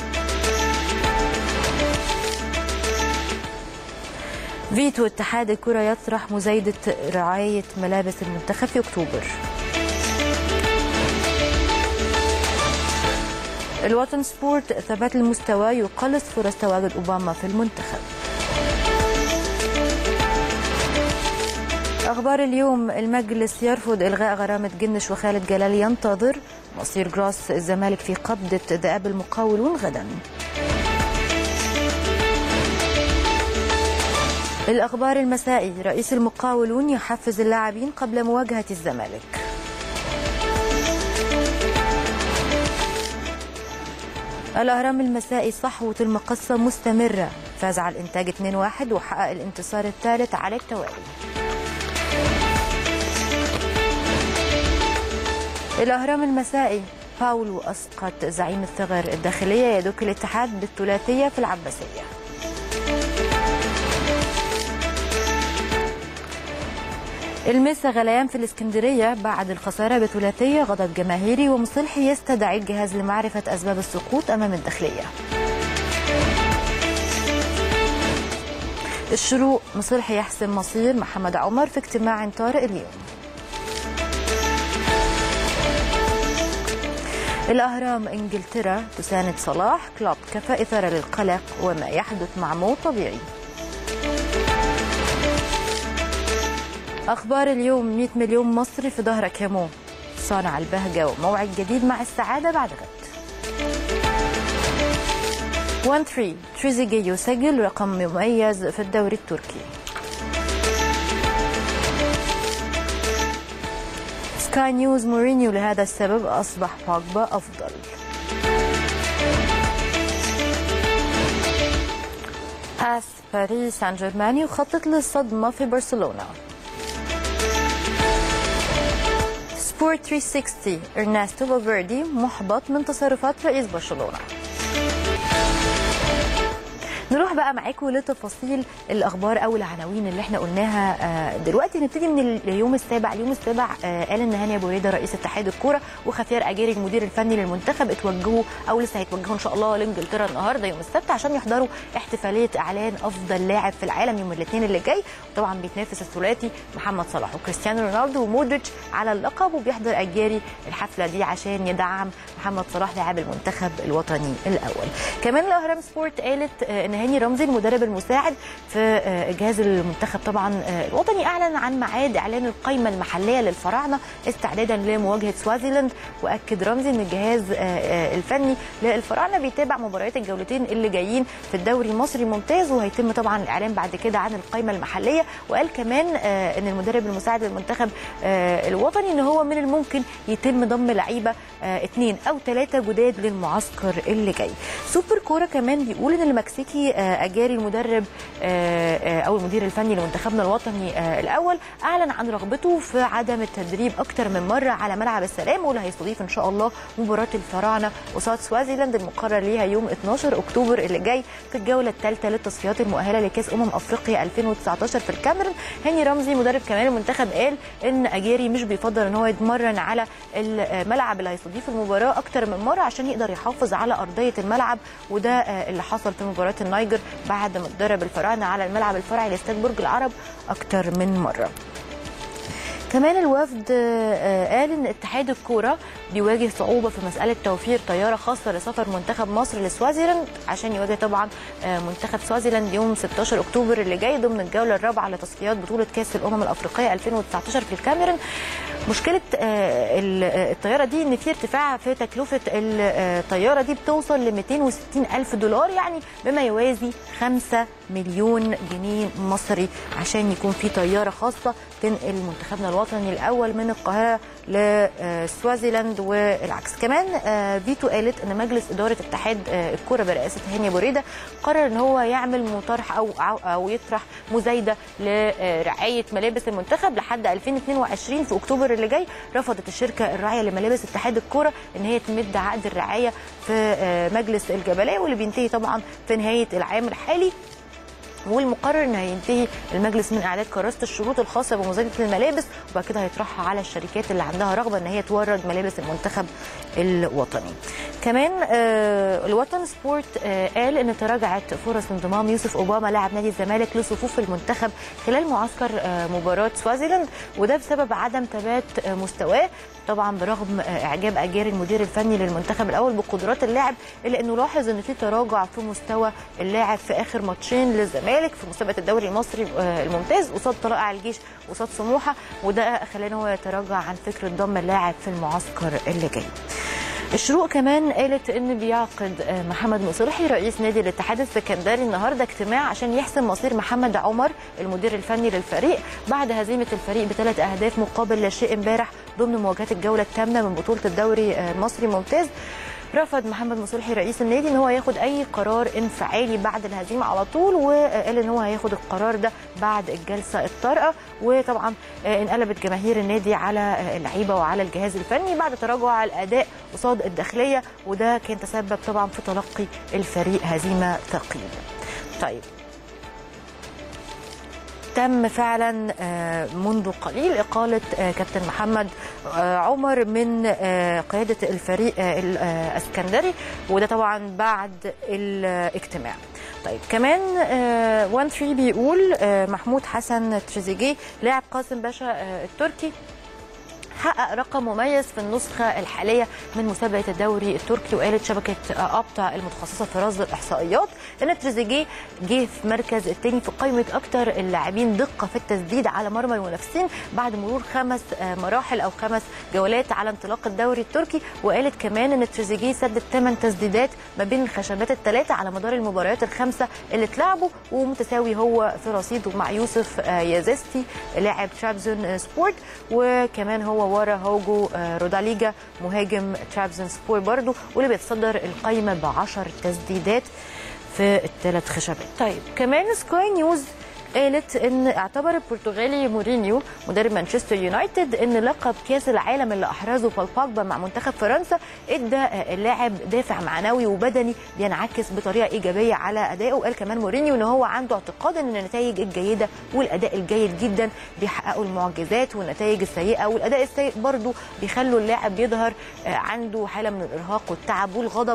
فيتو اتحاد الكرة يطرح مزايدة رعاية ملابس المنتخب في أكتوبر الوطن سبورت ثبات المستوى يقلص فرص تواجد أوباما في المنتخب أخبار اليوم المجلس يرفض إلغاء غرامة جنش وخالد جلال ينتظر مصير جراس الزمالك في قبضة ذئاب المقاولون غدا الأخبار المسائي رئيس المقاولون يحفز اللاعبين قبل مواجهة الزمالك الأهرام المسائي صحوة المقصة مستمرة فاز على الإنتاج 2-1 وحقق الانتصار الثالث على التوالي الأهرام المسائي باولو أسقط زعيم الثغر الداخلية يدك الاتحاد بالثلاثية في العباسية المسا غليان في الإسكندرية بعد الخسارة بثلاثية غضب جماهيري ومصلحي يستدعي الجهاز لمعرفة أسباب السقوط أمام الداخلية الشروق مصلحي يحسم مصير محمد عمر في اجتماع طارئ اليوم الأهرام إنجلترا تساند صلاح كلوب كفى إثارة للقلق وما يحدث مع مو طبيعي أخبار اليوم 100 مليون مصري في ظهرك يا مو صانع البهجة وموعد جديد مع السعادة بعد غد 1 3 تريزيجي يسجل رقم مميز في الدوري التركي سكاي نيوز مورينيو لهذا السبب أصبح بوجبا أفضل آس باريس سان جيرمان يخطط للصدمة في برشلونة سبورت 360 إرناستو فالفيردي محبط من تصرفات رئيس برشلونة نروح بقى معاكم لتفاصيل الاخبار او العناوين اللي احنا قلناها آه، دلوقتي نبتدي من اليوم السابع اليوم السابع آه، قال ان هاني ابو ريده رئيس اتحاد الكوره وخفير اجيري المدير الفني للمنتخب اتوجهوا او لسه هيتوجهوا ان شاء الله لانجلترا النهارده يوم السبت عشان يحضروا احتفاليه اعلان افضل لاعب في العالم يوم الاثنين اللي جاي وطبعا بيتنافس الثلاثي محمد صلاح وكريستيانو رونالدو ومودريتش على اللقب وبيحضر اجيري الحفله دي عشان يدعم محمد صلاح لاعب المنتخب الوطني الاول كمان الاهرام سبورت قالت آه، ان هاني رمزي المدرب المساعد في آه، جهاز المنتخب طبعا آه، الوطني اعلن عن ميعاد اعلان القائمه المحليه للفراعنه استعدادا لمواجهه سوازيلاند واكد رمزي ان الجهاز آه، آه، الفني للفراعنه بيتابع مباريات الجولتين اللي جايين في الدوري المصري الممتاز وهيتم طبعا الاعلان بعد كده عن القائمه المحليه وقال كمان آه، ان المدرب المساعد للمنتخب آه، الوطني ان هو من الممكن يتم ضم لعيبه آه، اثنين او ثلاثه جداد للمعسكر اللي جاي سوبر كوره كمان بيقول ان المكسيكي آه، اجاري المدرب آه، آه، او المدير الفني لمنتخبنا الوطني آه، الاول اعلن عن رغبته في عدم التدريب اكتر من مره على ملعب السلام واللي هيستضيف ان شاء الله مباراه الفراعنه قصاد سوازيلاند المقرر ليها يوم 12 اكتوبر اللي جاي في الجوله الثالثه للتصفيات المؤهله لكاس امم افريقيا 2019 في الكاميرون هاني رمزي مدرب كمان المنتخب قال ان اجيري مش بيفضل ان هو يتمرن على الملعب اللي هيستضيف المباراه اكتر من مره عشان يقدر يحافظ على ارضيه الملعب وده آه، اللي حصل في مباراه النيجر بعد ما اتدرب الفراعنه على الملعب الفرعي لاستاد برج العرب اكتر من مره كمان الوفد آه، قال ان اتحاد الكوره بيواجه صعوبه في مساله توفير طياره خاصه لسفر منتخب مصر لسوازيلاند عشان يواجه طبعا آه، منتخب سوازيلاند يوم 16 اكتوبر اللي جاي ضمن الجوله الرابعه لتصفيات بطوله كاس الامم الافريقيه 2019 في الكاميرون مشكله آه، ال- آه، الطياره دي ان في ارتفاع في تكلفه الطياره دي بتوصل ل 260 الف دولار يعني بما يوازي 5 مليون جنيه مصري عشان يكون في طياره خاصه تنقل منتخبنا الوطني الاول من القاهره لسوازيلاند والعكس كمان آه، فيتو قالت ان مجلس اداره اتحاد آه، الكوره برئاسه هاني أبو ريده قرر ان هو يعمل مطرح او او, أو يطرح مزايده لرعايه ملابس المنتخب لحد 2022 في اكتوبر اللي جاي رفضت الشركه الراعيه لملابس اتحاد الكوره ان هي تمد عقد الرعايه في آه، مجلس الجبليه واللي بينتهي طبعا في نهايه العام الحالي والمقرر ان هينتهي المجلس من اعداد كراسه الشروط الخاصه بمزايده الملابس وبعد كده هيطرحها على الشركات اللي عندها رغبه ان هي تورد ملابس المنتخب الوطني. كمان آه، الوطن سبورت آه، قال ان تراجعت فرص انضمام يوسف اوباما لاعب نادي الزمالك لصفوف المنتخب خلال معسكر آه، مباراه سوازيلاند وده بسبب عدم ثبات آه، مستواه طبعا برغم آه، اعجاب اجير المدير الفني للمنتخب الاول بقدرات اللاعب الا انه لاحظ ان في تراجع في مستوى اللاعب في اخر ماتشين للزمالك في مسابقه الدوري المصري آه، الممتاز قصاد طلائع الجيش قصاد سموحه وده خلاه ان هو يتراجع عن فكره ضم اللاعب في المعسكر اللي جاي. الشروق كمان قالت ان بيعقد آه، محمد مصلحي رئيس نادي الاتحاد السكندري النهارده اجتماع عشان يحسم مصير محمد عمر المدير الفني للفريق بعد هزيمه الفريق بثلاث اهداف مقابل لا شيء امبارح ضمن مواجهات الجوله الثامنه من بطوله الدوري آه، المصري ممتاز رفض محمد مصلحي رئيس النادي ان هو ياخد اي قرار انفعالي بعد الهزيمه على طول وقال ان هو هياخد القرار ده بعد الجلسه الطارئه وطبعا آه، انقلبت جماهير النادي على آه، اللعيبه وعلى الجهاز الفني بعد تراجع الاداء قصاد الداخليه وده كان تسبب طبعا في تلقي الفريق هزيمه ثقيله. طيب تم فعلا آه، منذ قليل إقالة آه، كابتن محمد آه، عمر من آه، قيادة الفريق آه، الاسكندري وده طبعا بعد الاجتماع طيب كمان 1 3 بيقول آه، محمود حسن تريزيجيه لاعب قاسم باشا آه، التركي حقق رقم مميز في النسخة الحالية من مسابقة الدوري التركي وقالت شبكة أبطع المتخصصة في رصد الإحصائيات إن تريزيجيه جه في مركز الثاني في قائمة أكثر اللاعبين دقة في التسديد على مرمى المنافسين بعد مرور خمس آه، مراحل أو خمس جولات على انطلاق الدوري التركي وقالت كمان إن تريزيجيه سدد ثمان تسديدات ما بين الخشبات الثلاثة على مدار المباريات الخمسة اللي اتلعبوا ومتساوي هو في رصيده مع يوسف آه، يازيستي لاعب ترابزون آه، سبورت وكمان هو ورا هوجو آه، روداليجا مهاجم ترابزون سبور برضو واللي بيتصدر القائمة ب 10 تسديدات في الثلاث خشبات طيب كمان سكاي نيوز قالت ان اعتبر البرتغالي مورينيو مدرب مانشستر يونايتد ان لقب كاس العالم اللي احرزه بول باجبا مع منتخب فرنسا ادى آه، اللاعب دافع معنوي وبدني بينعكس بطريقه ايجابيه على ادائه وقال كمان مورينيو ان هو عنده اعتقاد ان النتائج الجيده والاداء الجيد جدا بيحققوا المعجزات والنتائج السيئه والاداء السيء برضو بيخلوا اللاعب يظهر آه، عنده حاله من الارهاق والتعب والغضب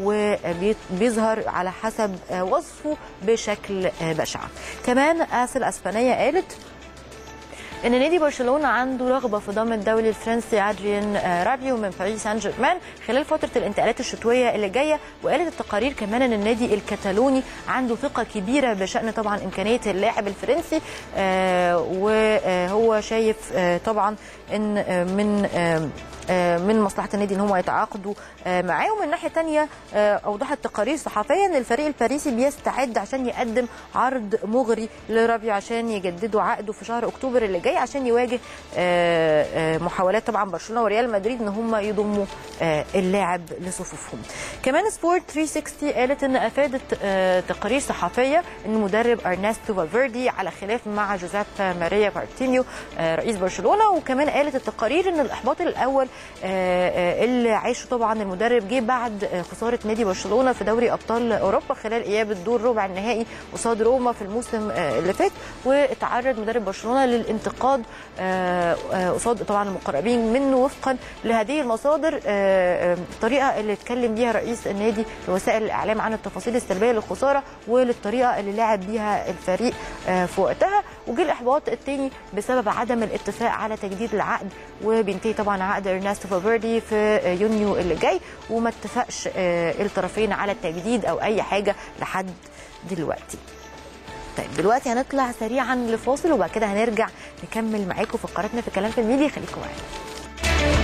وبيظهر على حسب آه، وصفه بشكل آه، بشع كمان آس الاسبانيه قالت ان نادي برشلونه عنده رغبه في ضم الدولي الفرنسي ادريان آه، رابيو من باريس سان جيرمان خلال فتره الانتقالات الشتويه اللي جايه وقالت التقارير كمان ان النادي الكتالوني عنده ثقه كبيره بشان طبعا امكانيه اللاعب الفرنسي آه، وهو شايف آه، طبعا ان آه، من آه، آه، من مصلحه النادي ان هم يتعاقدوا آه، معاه ومن ناحيه تانية آه، اوضحت تقارير صحفيه ان الفريق الباريسي بيستعد عشان يقدم عرض مغري لرابيو عشان يجددوا عقده في شهر اكتوبر اللي جاي عشان يواجه آه، آه، محاولات طبعا برشلونه وريال مدريد ان هم يضموا آه، اللاعب لصفوفهم. كمان سبورت 360 قالت ان افادت آه، تقارير صحفيه ان مدرب ارنستو فالفيردي على خلاف مع جوزيب ماريا بارتينيو آه، رئيس برشلونه وكمان قالت التقارير ان الاحباط الاول آه، آه، اللي عاشه طبعا المدرب جه بعد آه، خساره نادي برشلونه في دوري ابطال اوروبا خلال اياب الدور ربع النهائي قصاد روما في الموسم آه، اللي فات وتعرض مدرب برشلونه للانتقاد آه، آه، قصاد طبعا المقربين منه وفقا لهذه المصادر آه، آه، الطريقه اللي اتكلم بيها رئيس النادي لوسائل الاعلام عن التفاصيل السلبيه للخساره وللطريقه اللي لعب بيها الفريق آه، في وقتها وجه الاحباط الثاني بسبب عدم الاتفاق على تجديد العقد وبينتهي طبعا عقد ارناستو فالفيردي في آه، يونيو اللي جاي وما اتفقش آه، الطرفين على التجديد او اي حاجه لحد دلوقتي طيب دلوقتي هنطلع سريعا لفاصل وبعد كده هنرجع نكمل معاكم فقراتنا في كلام في الميديا خليكم معانا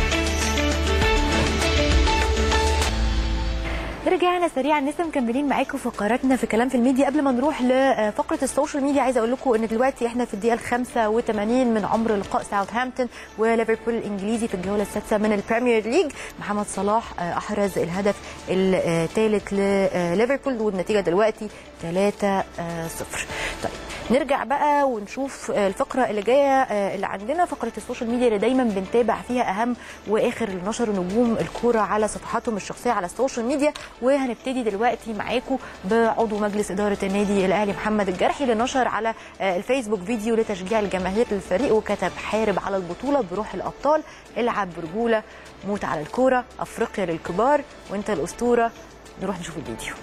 رجعنا سريعا لسه مكملين معاكم فقراتنا في كلام في الميديا قبل ما نروح لفقره السوشيال ميديا عايزه اقول لكم ان دلوقتي احنا في الدقيقه ال 85 من عمر لقاء ساوثهامبتون وليفربول الانجليزي في الجوله السادسه من البريمير ليج محمد صلاح آه، احرز الهدف الثالث لليفربول والنتيجه دلوقتي 3 0 طيب نرجع بقى ونشوف آه، الفقره اللي جايه آه، اللي عندنا فقره السوشيال ميديا اللي دايما بنتابع فيها اهم واخر اللي نشروا نجوم الكوره على صفحاتهم الشخصيه على السوشيال ميديا وهنبتدي دلوقتي معاكم بعضو مجلس اداره النادي الاهلي محمد الجرحي اللي نشر على آه، الفيسبوك فيديو لتشجيع الجماهير للفريق وكتب حارب على البطوله بروح الابطال العب برجوله موت على الكوره افريقيا للكبار وانت الاسطوره نروح نشوف الفيديو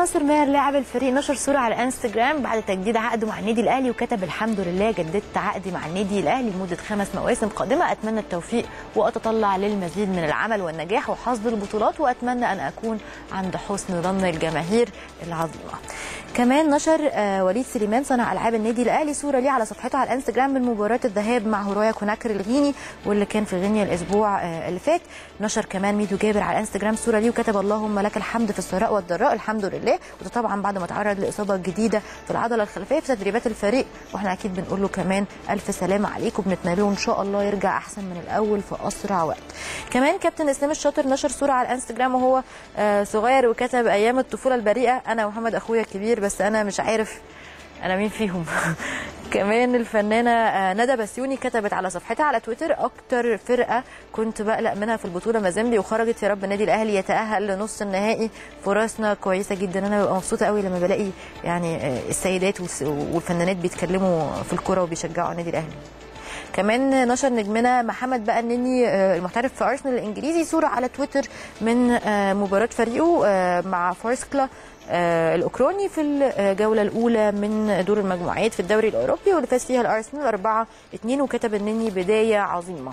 ناصر ماهر لاعب الفريق نشر صوره على انستجرام بعد تجديد عقده مع النادي الاهلي وكتب الحمد لله جددت عقدي مع النادي الاهلي لمده خمس مواسم قادمه اتمنى التوفيق واتطلع للمزيد من العمل والنجاح وحصد البطولات واتمنى ان اكون عند حسن ظن الجماهير العظيمه كمان نشر آه، وليد سليمان صانع العاب النادي الاهلي صوره ليه على صفحته على الانستجرام من مباراه الذهاب مع هورايا كوناكر الغيني واللي كان في غينيا الاسبوع آه، اللي فات نشر كمان ميدو جابر على الانستجرام صوره ليه وكتب اللهم لك الحمد في السراء والضراء الحمد لله وده طبعا بعد ما تعرض لاصابه جديده في العضله الخلفيه في تدريبات الفريق واحنا اكيد بنقول له كمان الف سلامه عليك وبنتمنى له ان شاء الله يرجع احسن من الاول في اسرع وقت كمان كابتن اسلام الشاطر نشر صوره على الانستجرام وهو آه، صغير وكتب ايام الطفوله البريئه انا ومحمد اخويا الكبير بس انا مش عارف انا مين فيهم كمان الفنانه آه، ندى بسيوني كتبت على صفحتها على تويتر اكتر فرقه كنت بقلق منها في البطوله مازيمبي وخرجت يا رب النادي الاهلي يتاهل لنص النهائي فرصنا كويسه جدا انا ببقى مبسوطه قوي لما بلاقي يعني آه، السيدات والس- والفنانات بيتكلموا في الكوره وبيشجعوا النادي الاهلي كمان نشر نجمنا محمد بقى النني آه، المحترف في ارسنال الانجليزي صوره على تويتر من آه، مباراه فريقه آه، مع فورسكلا آه، الاوكراني في الجوله الاولى من دور المجموعات في الدوري الاوروبي واللي فاز فيها الارسنال 4 2 وكتب النني بدايه عظيمه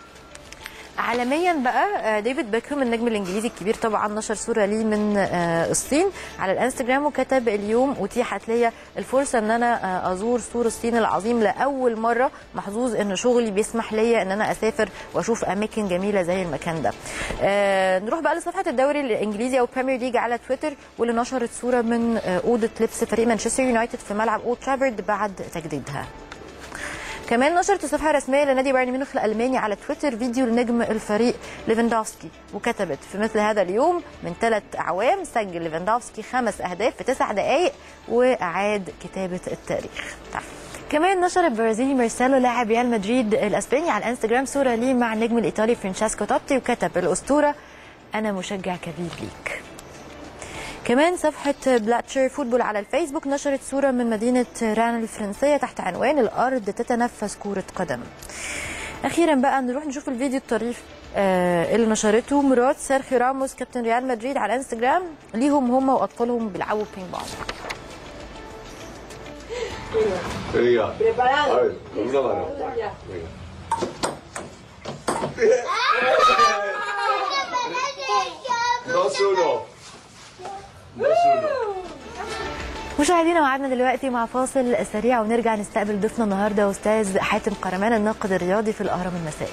عالميا بقى آه، ديفيد بيكهام النجم الانجليزي الكبير طبعا نشر صوره ليه من آه، الصين على الانستجرام وكتب اليوم اتيحت لي الفرصه ان انا آه، ازور سور الصين العظيم لاول مره محظوظ ان شغلي بيسمح لي ان انا اسافر واشوف اماكن جميله زي المكان ده آه، نروح بقى لصفحه الدوري الانجليزي او بريمير ليج على تويتر واللي نشرت صوره من آه، اوضه لبس فريق مانشستر يونايتد في ملعب اولد ترافورد بعد تجديدها كمان نشرت الصفحه الرسميه لنادي بايرن ميونخ الالماني على تويتر فيديو لنجم الفريق ليفاندوفسكي وكتبت في مثل هذا اليوم من ثلاث اعوام سجل ليفاندوفسكي خمس اهداف في تسع دقائق واعاد كتابه التاريخ طيب. كمان نشر البرازيلي مارسيلو لاعب ريال مدريد الاسباني على الانستجرام صوره ليه مع النجم الايطالي فرانشيسكو توتي وكتب الاسطوره انا مشجع كبير ليك كمان صفحة بلاتشر فوتبول على الفيسبوك نشرت صورة من مدينة ران الفرنسية تحت عنوان الأرض تتنفس كرة قدم أخيرا بقى نروح نشوف الفيديو الطريف آه اللي نشرته مرات سيرخيو راموس كابتن ريال مدريد على الانستجرام ليهم هم وأطفالهم بيلعبوا بينج بونج A ver, con una mano. Venga. Dos uno. Dos uno. مشاهدينا وعدنا دلوقتي مع فاصل سريع ونرجع نستقبل ضيفنا النهارده استاذ حاتم قرمان الناقد الرياضي في الاهرام المسائي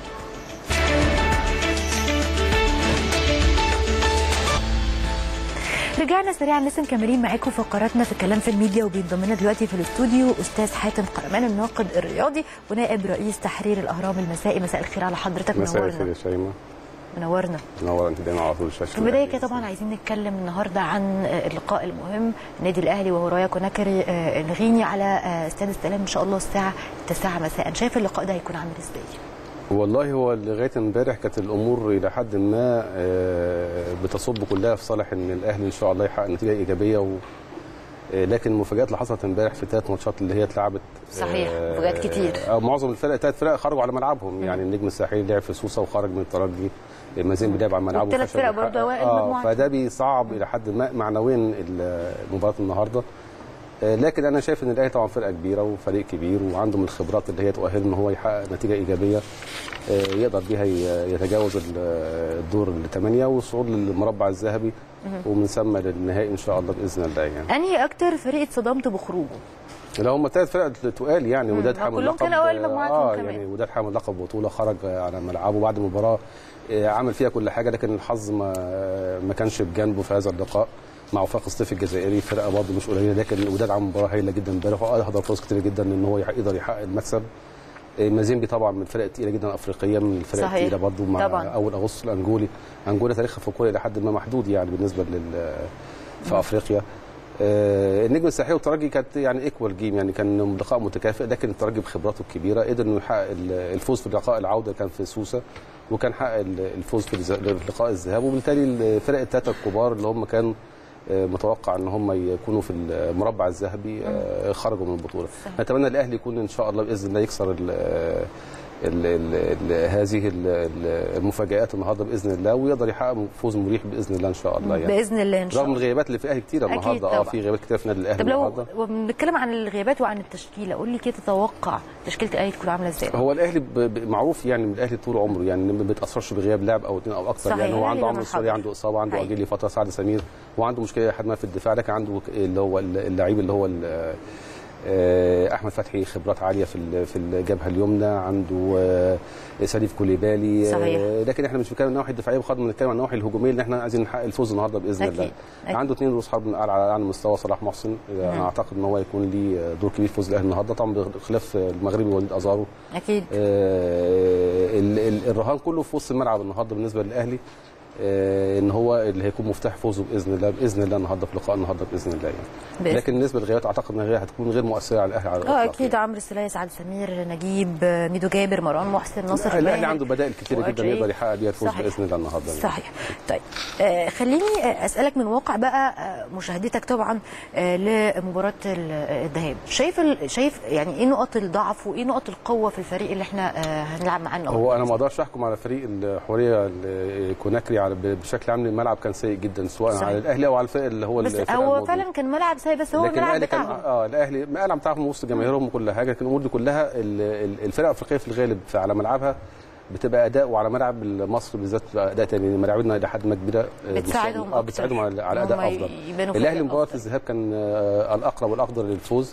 رجعنا سريعا لسه مكملين معاكم فقراتنا في كلام في الميديا وبينضم لنا دلوقتي في الاستوديو استاذ حاتم قرمان الناقد الرياضي ونائب رئيس تحرير الاهرام المسائي مساء الخير على حضرتك مساء الخير منورنا يا شيماء منورنا منور انت دايما على طول الشاشه في البدايه كده طبعا عايزين نتكلم النهارده عن اللقاء المهم النادي الاهلي وهورايا كوناكري آه، الغيني على آه، استاد السلام ان شاء الله الساعه 9 مساء شايف اللقاء ده هيكون عامل ازاي؟ والله هو لغايه امبارح كانت الامور الى حد ما آه، بتصب كلها في صالح ان الاهلي ان شاء الله يحقق نتيجه ايجابيه و آه، لكن المفاجات اللي حصلت امبارح في ثلاث ماتشات اللي هي اتلعبت صحيح، آه، مفاجآت كتير. آه، معظم الفرق ثلاث فرق خرجوا على ملعبهم يعني النجم الساحلي لعب في سوسه وخرج من الترجي مازين لعب على ملعبه والثلاث وفشل فرق يحقق. برضه أوائل اه المجموعات. فده بيصعب الى حد ما معنويا ال- مباراه النهارده آه، لكن انا شايف ان الاهلي طبعا فرقه كبيره وفريق كبير وعنده من الخبرات اللي هي تؤهله ان هو يحقق نتيجه ايجابيه آه، يقدر بيها ي- يتجاوز ال- الدور الثمانيه والصعود للمربع الذهبي ومن ثم للنهائي ان شاء الله باذن الله يعني انهي اكتر فريق اتصدمت بخروجه؟ لا هم ثلاث فرق تقال يعني وداد ما حامل كلهم لقب كانوا أوائل مجموعاتهم اه كمان. يعني وداد حامل لقب بطوله خرج على ملعبه بعد المباراه آه، عمل فيها كل حاجه لكن الحظ ما ما كانش بجانبه في هذا اللقاء مع وفاق الصيف الجزائري فرقه برضه مش قليله لكن وداد عمل مباراه هايله جدا امبارح واهدر فرص كتير جدا ان هو يح- يقدر يحقق المكسب آه، مازيمبي طبعا من الفرق الثقيله جدا افريقيا من الفرق صحيح. الثقيله برضه مع طبعاً. اول اغسطس الانجولي انجولا تاريخها في الكوره الى حد ما محدود يعني بالنسبه لل في افريقيا آه، النجم الساحلي والترجي كانت يعني ايكوال جيم يعني كان لقاء متكافئ لكن الترجي بخبراته الكبيره قدر انه يحقق ال- الفوز في لقاء العوده كان في سوسه وكان حقق ال- الفوز في الز- لقاء الذهاب وبالتالي الفرق الثلاثه الكبار اللي هم كان آه، متوقع ان هم يكونوا في المربع الذهبي آه، خرجوا من البطوله نتمنى الاهلي يكون ان شاء الله باذن الله يكسر ال- آه، ال ال ال هذه ال- ال- المفاجات النهارده باذن الله ويقدر يحقق فوز مريح باذن الله ان شاء الله يعني باذن الله ان شاء رغم الله الغيابات اللي في الاهلي كتيره أكيد النهارده اه طبعا. في غيابات كتير في النادي الاهلي طب لو النهارده بنتكلم عن الغيابات وعن التشكيله قول لي كده تتوقع تشكيله الاهلي تكون عامله ازاي هو الاهلي ب- ب- معروف يعني من الاهلي طول عمره يعني ما بيتاثرش بغياب لاعب او اثنين او اكثر صحيح، يعني هو الأهلي عنده دايما عمرو السوري حاضر. عنده اصابه عنده حقيقي. اجيلي فتره سعد سمير وعنده مشكله لحد ما في الدفاع لكن عنده اللي هو اللعيب اللي هو ال- آه، احمد فتحي خبرات عاليه في ال- في الجبهه اليمنى عنده آه، سليف كوليبالي آه، صحيح. لكن احنا مش بنتكلم عن النواحي الدفاعيه بقدر ما بنتكلم عن النواحي الهجوميه اللي احنا عايزين نحقق الفوز النهارده باذن أكيد. الله أكيد. عنده اثنين رؤوس حرب من اعلى على اعلى مستوى صلاح محسن آه، انا اعتقد ان هو يكون ليه دور كبير في فوز الاهلي النهارده طبعا بخلاف المغربي وليد ازارو اكيد آه، ال- ال- الرهان كله في وسط الملعب النهارده بالنسبه للاهلي آه، ان هو اللي هيكون مفتاح فوزه باذن الله باذن الله النهارده في لقاء النهارده باذن الله يعني بإذن. لكن بالنسبه للغيابات اعتقد ان هي هتكون غير مؤثره على الاهلي على اه الإطلاق اكيد يعني. عمرو السوليه سعد سمير نجيب ميدو جابر مروان محسن ناصر الاهلي ماهر، عنده بدائل كتيره جدا وأجاي. يقدر يحقق بيها الفوز صحيح. باذن الله النهارده يعني. صحيح طيب آه خليني آه، اسالك من واقع بقى آه، مشاهدتك طبعا آه لمباراه ال- آه، الذهاب شايف ال- شايف يعني ايه نقط الضعف وايه نقط القوه في الفريق اللي احنا آه هنلعب معاه النهارده هو انا ما اقدرش احكم على فريق الحوريه الكوناكري على بشكل عام الملعب كان سيء جدا سواء صحيح. على الاهلي او على الفريق اللي هو بس الفرقة هو الموجودة. فعلا كان ملعب سيء بس هو لكن الملعب الاهلي كان بتاعهم اه الاهلي الملعب بتاعهم وسط جماهيرهم وكل حاجه لكن الامور دي كلها ال- ال- الفرق الافريقيه في الغالب في- على ملعبها بتبقى اداء وعلى ملعب مصر بالذات بتبقى اداء تاني ملاعبنا الى حد ما كبيره آه، بتساعدهم اه أكتر. بتساعدهم على على إن هم اداء افضل يبانوا في الاهلي أداء مباراه أفضل. الذهاب كان آه، الاقرب والاقدر للفوز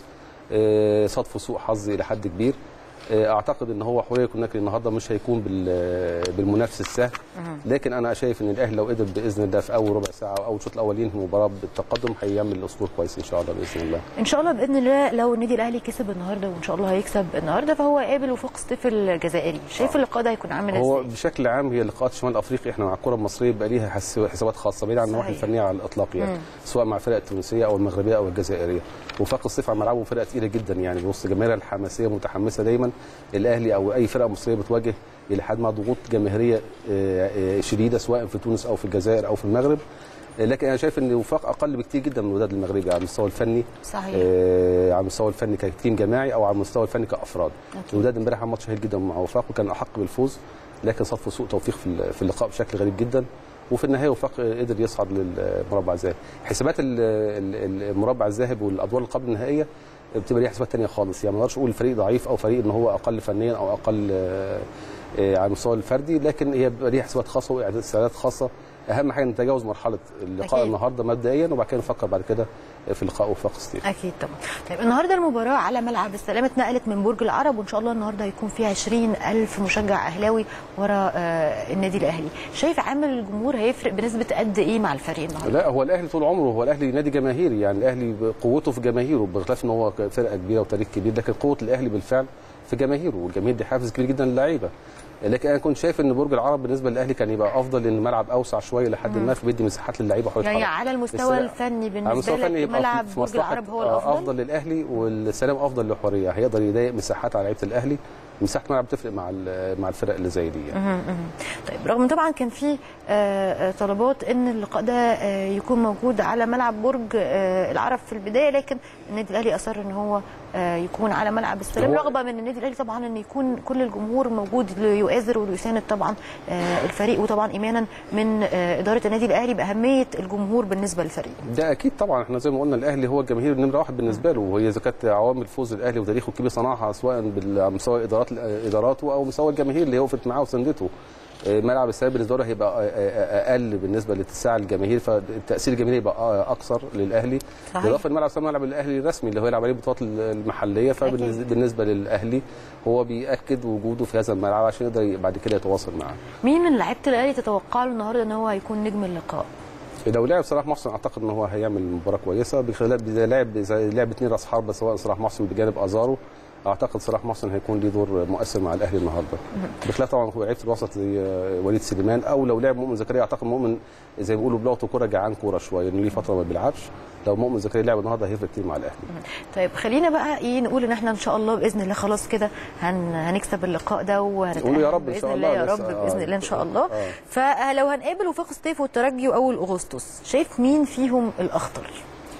آه، صادفوا سوء حظ الى حد كبير آه، اعتقد ان هو حوريه كوناكري النهارده مش هيكون بال- بالمنافس السهل لكن انا شايف ان الاهلي لو قدر باذن الله في اول ربع ساعه او اول شوط الاول ينهي المباراه بالتقدم هيعمل اسطور كويس ان شاء الله باذن الله ان شاء الله باذن الله لو النادي الاهلي كسب النهارده وان شاء الله هيكسب النهارده فهو قابل وفاق سطيف الجزائري شايف اللقاء ده هيكون عامل هو ازاي بشكل عام هي لقاءات شمال افريقيا احنا مع الكره المصريه بيبقى ليها حس- حسابات خاصه بعيد عن النواحي صحيح. الفنيه على الاطلاق يعني مم. سواء مع الفرق التونسيه او المغربيه او الجزائريه وفاق الصيف على ملعبه فرقه تقيله جدا يعني وسط جماهيرها الحماسيه متحمسه دايما الاهلي او اي فرقه مصريه بتواجه الى حد ما ضغوط جماهيريه آه، آه، شديده سواء في تونس او في الجزائر او في المغرب آه، لكن انا شايف ان وفاق اقل بكتير جدا من الوداد المغربي على المستوى الفني صحيح آه، على المستوى الفني كتيم جماعي او على المستوى الفني كافراد أكيد. الوداد امبارح عمل ماتش هايل جدا مع وفاق وكان احق بالفوز لكن صدفه سوء توفيق في ال- في اللقاء بشكل غريب جدا وفي النهايه وفاق قدر يصعد للمربع الذهبي حسابات ال- ال- المربع الذهبي والادوار اللي قبل النهائيه بتبقى ليها حسابات ثانيه خالص يعني ما اقدرش اقول فريق ضعيف او فريق ان هو اقل فنيا او اقل آه، آه، على المستوى الفردي لكن هي بيبقى ليها حسابات خاصه واستعدادات خاصه اهم حاجه نتجاوز مرحله اللقاء أكيد. النهارده مبدئيا وبعد كده نفكر بعد كده في لقاء وفاق ستيف اكيد طبعا طيب النهارده المباراه على ملعب السلام اتنقلت من برج العرب وان شاء الله النهارده هيكون فيها 20 الف مشجع اهلاوي ورا آه النادي الاهلي شايف عامل الجمهور هيفرق بنسبه قد ايه مع الفريق النهارده لا هو الاهلي طول عمره هو الاهلي نادي جماهيري يعني الاهلي قوته في جماهيره بخلاف ان هو فرقه كبيره وتاريخ كبير لكن قوه الاهلي بالفعل في جماهيره والجماهير دي حافز كبير جدا للعيبه لكن انا كنت شايف ان برج العرب بالنسبه للاهلي كان يبقى افضل لان الملعب اوسع شويه لحد ما فبيدي مساحات للعيبه حريه يعني حركة. على المستوى بس- الفني على بالنسبه المستوى الفني لك يبقى ملعب في برج مصلحة العرب هو آه، الافضل افضل للاهلي والسلام افضل للحريه هيقدر يضايق مساحات على لعيبه الاهلي مساحه الملعب بتفرق مع ال- مع الفرق اللي زي دي يعني. مهم، مهم. طيب رغم طبعا كان في آه، آه، طلبات ان اللقاء ده آه، يكون موجود على ملعب برج آه، العرب في البدايه لكن النادي الاهلي اصر ان هو آه، يكون على ملعب السلام هو- رغبه من النادي الاهلي طبعا ان يكون كل الجمهور موجود ليؤازر وليساند طبعا آه، الفريق وطبعا ايمانا من آه، اداره النادي الاهلي باهميه الجمهور بالنسبه للفريق ده اكيد طبعا احنا زي ما قلنا الاهلي هو الجماهير نمره واحد بالنسبه له وهي اذا كانت عوامل فوز الاهلي وتاريخه الكبير صنعها سواء بال- على مستوى ادارات اداراته او مستوى الجماهير اللي وقفت معاه وساندته آه، ملعب السلام بالنسبه له هيبقى آه، آه، اقل بالنسبه لاتساع الجماهير فالتاثير الجماهيري يبقى آه، اكثر للاهلي صحيح. بالاضافه ان ملعب السلام ملعب الاهلي الرسمي اللي هو يلعب عليه البطولات المحليه فبالنسبه للاهلي هو بياكد وجوده في هذا الملعب عشان يقدر بعد كده يتواصل معاه مين من لعيبه الاهلي تتوقع له النهارده ان هو هيكون نجم اللقاء لو لعب صلاح محسن اعتقد ان هو هيعمل مباراه كويسه بخلاف اذا لعب اذا لعب اثنين راس حربه سواء صلاح محسن بجانب ازارو اعتقد صلاح محسن هيكون ليه دور مؤثر مع الاهلي النهارده بخلاف طبعا هو لعيبه الوسط زي وليد سليمان او لو لعب مؤمن زكريا اعتقد مؤمن زي ما بيقولوا بلغته كوره جعان كوره شويه لان ليه فتره ما بيلعبش لو مؤمن زكريا لعب النهارده هيفرق كتير مع الاهلي طيب خلينا بقى ايه نقول ان احنا ان شاء الله باذن الله خلاص كده هن هنكسب اللقاء ده وهنتأهل قولوا يا رب إن باذن شاء الله الله يا رب لسه- آه. باذن الله ان شاء الله آه. فلو هنقابل وفاق سطيف والترجي واول اغسطس شايف مين فيهم الاخطر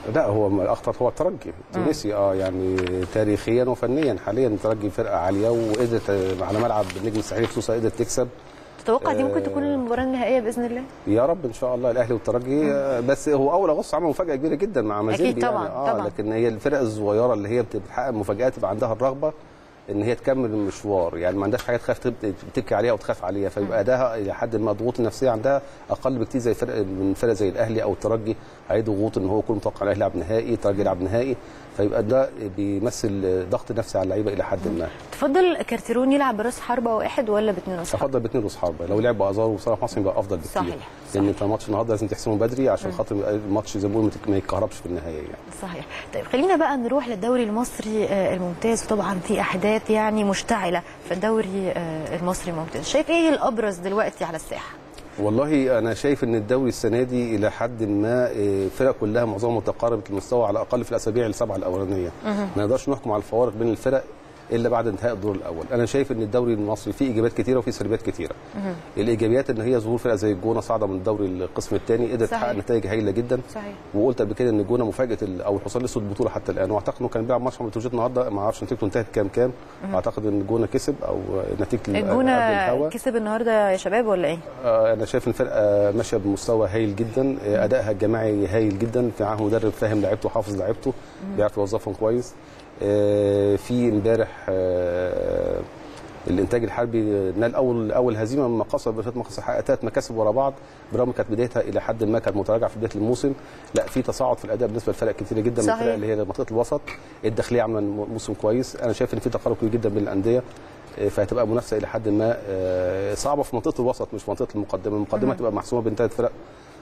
لا هو الاخطر هو الترجي التونسي اه يعني تاريخيا وفنيا حاليا الترجي فرقه عاليه وقدرت آه، على ملعب النجم الساحلي خصوصا قدرت تكسب تتوقع دي ممكن تكون المباراه النهائيه باذن الله يا رب ان شاء الله الاهلي والترجي آه، بس هو اول اغسطس عمل مفاجاه كبيره جدا مع مازيمبي أكيد طبعاً، يعني اه طبعاً. لكن هي الفرق الصغيره اللي هي بتحقق مفاجات تبقى عندها الرغبه ان هي تكمل المشوار يعني ما عندهاش حاجه تخاف تب- تبكي عليها او تخاف عليها فيبقى اداها الى حد ما الضغوط النفسيه عندها اقل بكتير زي فرق من فرق زي الاهلي او الترجي عليه ضغوط ان هو يكون متوقع الاهلي يلعب نهائي الترجي يلعب نهائي فيبقى ده بيمثل ضغط نفسي على اللعيبه الى حد ما تفضل كارتيرون يلعب براس حربه واحد ولا باثنين راس حربه افضل باثنين راس حربه لو لعب بازار وصلاح محسن يبقى افضل بكتير صحيح، لان انت ماتش النهارده لازم تحسمه بدري عشان خاطر يبقى الماتش زي ما بيقولوا ما يتكهربش في النهايه يعني صحيح طيب خلينا بقى نروح للدوري المصري آه، الممتاز وطبعا في احداث يعني مشتعله في الدوري آه، المصري الممتاز شايف ايه الابرز دلوقتي على الساحه والله انا شايف ان الدوري السنه دي الى حد ما آه، فرق كلها معظمها متقاربه المستوى على الاقل في الاسابيع السبعه الاولانيه ما نقدرش نحكم على الفوارق بين الفرق الا بعد انتهاء الدور الاول انا شايف ان الدوري المصري فيه ايجابيات كتيره وفيه سلبيات كتيره الايجابيات ان هي ظهور فرقه زي الجونه صاعده من الدوري القسم الثاني قدرت صحيح. تحقق نتائج هايله جدا صحيح وقلت قبل كده ان الجونه مفاجاه ال- او الحصان الاسود البطوله حتى الان واعتقد انه كان بيلعب ماتش مع بتروجيت النهارده ما اعرفش نتيجته انتهت كام كام اعتقد ان الجونه كسب او نتيجه ال- قبل الجونه الهوا. كسب النهارده يا شباب ولا ايه آه، انا شايف الفرقه ماشيه بمستوى هايل جدا آه، ادائها الجماعي هايل جدا في معاهم مدرب فاهم لعيبته وحافظ لعيبته بيعرف يوظفهم كويس آه، في امبارح آه، الانتاج الحربي نال اول اول هزيمه من مقاصه بثلاث مقاصه حقق ثلاث مكاسب ورا بعض برغم كانت بدايتها الى حد ما كانت متراجعه في بدايه الموسم لا في تصاعد في الاداء بالنسبه لفرق كثيره جدا من صحيح. الفرق اللي هي منطقه الوسط الداخليه عامله موسم كويس انا شايف ان في تقارب كبير جدا بين الانديه آه، فهتبقى منافسه الى حد ما آه، صعبه في منطقه الوسط مش منطقه المقدمه المقدمه هتبقى محسومه بين ثلاث فرق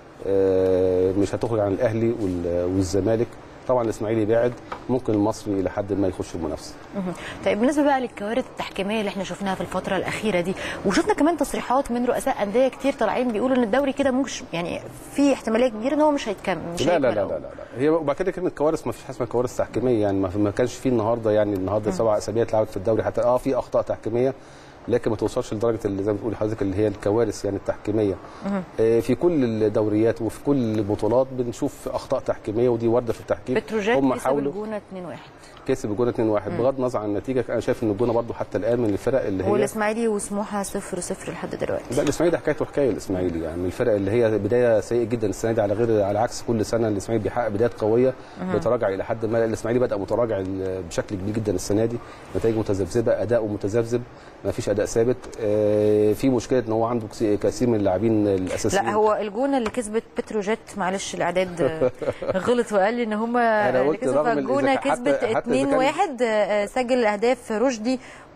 آه، مش هتخرج عن الاهلي وال- والزمالك طبعا الاسماعيلي بعد ممكن المصري الى حد ما يخش المنافسه مهم. طيب بالنسبه بقى للكوارث التحكيميه اللي احنا شفناها في الفتره الاخيره دي وشفنا كمان تصريحات من رؤساء انديه كتير طالعين بيقولوا ان الدوري كده مش يعني في احتماليه كبيره ان هو مش هيتكمل مش لا لا هيكمل لا, أو- لا لا لا هي وبعد كده كلمه كوارث ما فيش حاجه اسمها كوارث تحكيميه يعني ما, ما كانش فيه النهارده يعني النهارده سبع اسابيع اتلعبت في الدوري حتى اه في اخطاء تحكيميه لكن ما توصلش لدرجه اللي زي ما بتقول حضرتك اللي هي الكوارث يعني التحكيميه آه في كل الدوريات وفي كل البطولات بنشوف اخطاء تحكيميه ودي وارده في التحكيم بتروجيت هم كسب حاولوا الجونه 2-1 كسب الجونه 2-1 بغض النظر عن النتيجه انا شايف ان الجونه برضو حتى الان من الفرق اللي هي والاسماعيلي وسموحه 0-0 لحد دلوقتي لا الاسماعيلي ده حكايته حكايه الاسماعيلي يعني من الفرق اللي هي بدايه سيئه جدا السنه دي على غير على عكس كل سنه الاسماعيلي بيحقق بدايات قويه بيتراجع الى حد ما الاسماعيلي بدا متراجع ال- بشكل كبير جدا السنه دي نتائج متذبذبه اداؤه متذبذب ما فيش اداء ثابت آه، في مشكله ان هو عنده كس- كثير من اللاعبين الاساسيين لا هو الجونه اللي كسبت بتروجيت معلش الاعداد آه، غلط وقال لي ان هم اللي قلت كسبوا رغم فالجونه إذا- حتى- كسبت حتى إذا 2-1 آه، سجل الاهداف رشدي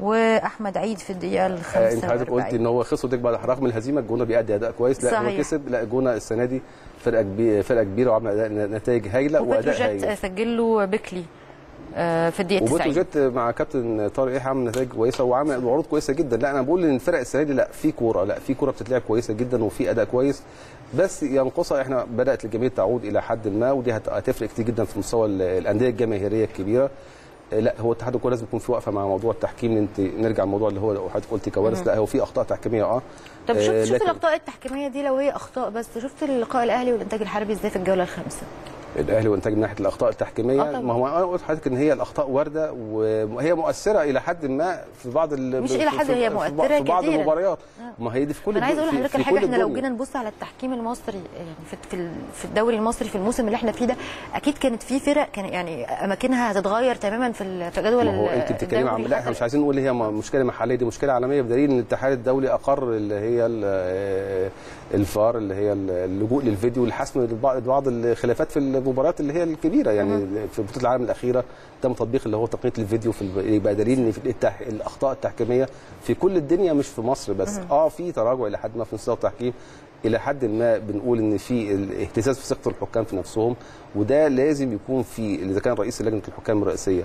واحمد عيد في الدقيقه ال آه، انت حضرتك قلت 45 ان هو خسر ديك بعد رغم الهزيمه الجونه بيأدي اداء كويس لا صحيح. هو كسب لا الجونه السنه دي فرقه كبيره فرقه كبيره وعامله أداء- نتائج هايله واداء هايل وبتروجيت سجل له بيكلي آه، في الدقيقه 90 وبتروجيت مع كابتن طارق يحيى عامل نتائج كويسه وعامل عروض كويسه جدا لا انا بقول ان الفرق السنه دي لا في كوره لا في كوره بتتلعب كويسه جدا وفي اداء كويس بس ينقصها احنا بدات الجماهير تعود الى حد ما ودي هت- هتفرق كتير جدا في مستوى ال- الانديه الجماهيريه الكبيره آه، لا هو اتحاد الكوره لازم يكون في وقفه مع موضوع التحكيم انت نرجع الموضوع اللي هو حضرتك قلت كوارث لا هو في اخطاء تحكيميه اه طب آه، شفت شفت لكن- الاخطاء التحكيميه دي لو هي اخطاء بس شفت اللقاء الاهلي والانتاج الحربي ازاي في الجوله الخامسه الاهلي وانتاج من ناحيه الاخطاء آه التحكيميه طبعاً. ما هو انا قلت لحضرتك ان هي الاخطاء وارده وهي مؤثره الى حد ما في بعض ال- مش في- إلى حد في- هي في بعض- مؤثرة في بعض كثيراً. المباريات ما هي دي في كل انا عايز اقول في- لحضرتك في على حاجه كل احنا لو الدنيا. جينا نبص على التحكيم المصري يعني في في ال- في الدوري المصري في الموسم اللي احنا فيه ده اكيد كانت في فرق كان يعني اماكنها هتتغير تماما في ال- في جدول ما هو انت بتتكلمي عن لا احنا مش عايزين نقول هي م- مشكله محليه دي مشكله عالميه بدليل ان الاتحاد الدولي اقر اللي هي ال- الفار اللي هي اللجوء للفيديو لحسم بعض بعض الخلافات في المباريات اللي هي الكبيره يعني في بطوله العالم الاخيره تم تطبيق اللي هو تقنيه الفيديو في الب- يبقى دليل ان في التح... الاخطاء التحكيميه في كل الدنيا مش في مصر بس اه في تراجع الى حد ما في مستوى التحكيم الى حد ما بنقول ان في الاهتزاز في ثقه الحكام في نفسهم وده لازم يكون في اذا كان رئيس لجنه الحكام الرئيسيه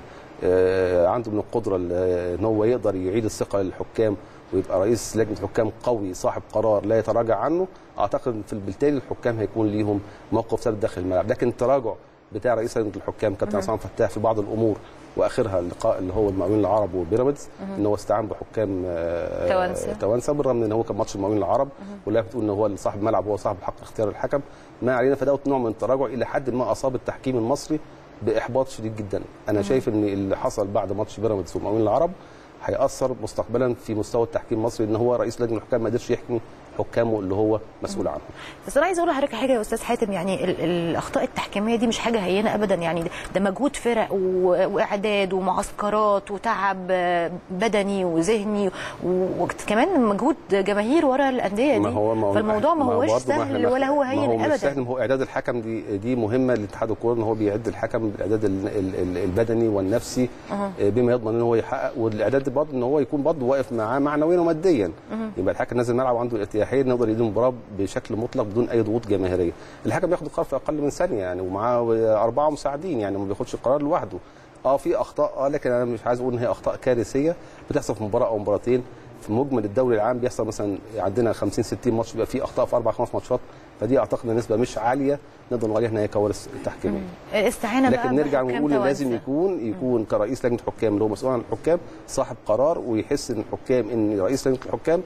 آه، عنده من القدره ال- ان هو يقدر يعيد الثقه للحكام ويبقى رئيس لجنه حكام قوي صاحب قرار لا يتراجع عنه اعتقد في بالتالي الحكام هيكون ليهم موقف ثابت داخل الملعب لكن التراجع بتاع رئيس لجنه الحكام كابتن عصام فتاح في بعض الامور واخرها اللقاء اللي هو المقاولين العرب وبيراميدز ان هو استعان بحكام آه، توانسة. توانسه بالرغم من ان هو كان ماتش المقاولين العرب واللعبه بتقول ان هو صاحب الملعب هو صاحب حق اختيار الحكم ما علينا فدوت نوع من التراجع الى حد ما اصاب التحكيم المصري باحباط شديد جدا انا شايف ان اللي حصل بعد ماتش بيراميدز والمقاولين العرب هيأثر مستقبلا في مستوى التحكيم المصري ان هو رئيس لجنه الحكام ما قدرش يحكي حكامه اللي هو مسؤول عنهم بس انا عايز اقول لحضرتك حاجه يا استاذ حاتم يعني ال- الاخطاء التحكيميه دي مش حاجه هينه ابدا يعني ده- ده مجهود فرق و- واعداد ومعسكرات وتعب آه، بدني وذهني و- وكمان مجهود جماهير ورا الانديه دي ما هو ما هو فالموضوع ما هوش برضه ما إحنا سهل ما- ولا هو ما هو هين مش سهل ابدا ما هو اعداد الحكم دي دي مهمه لاتحاد الكوره ان هو بيعد الحكم بالاعداد ال- ال- ال- البدني والنفسي آه، بما يضمن ان هو يحقق والاعداد برضه ان هو يكون برضه واقف معاه معنويا وماديا يبقى الحكم نازل الملعب وعنده الارتياحيه انه يقدر يدير المباراه بشكل مطلق بدون اي ضغوط جماهيريه الحكم بياخد القرار في اقل من ثانيه يعني ومعاه اربعه مساعدين يعني ما بياخدش القرار لوحده اه في اخطاء اه لكن انا مش عايز اقول ان هي اخطاء كارثيه بتحصل في مباراه او مباراتين في مجمل الدوري العام بيحصل مثلا عندنا 50 60 ماتش بيبقى فيه اخطاء في اربع خمس ماتشات فدي اعتقد ان نسبه مش عاليه نقدر نقول عليها ان هي كوارث تحكيميه الاستعانه بقى لكن نرجع بحكام ونقول إن لازم توانسة. يكون يكون كرئيس لجنه حكام اللي هو مسؤول عن الحكام صاحب قرار ويحس ان الحكام ان رئيس لجنه الحكام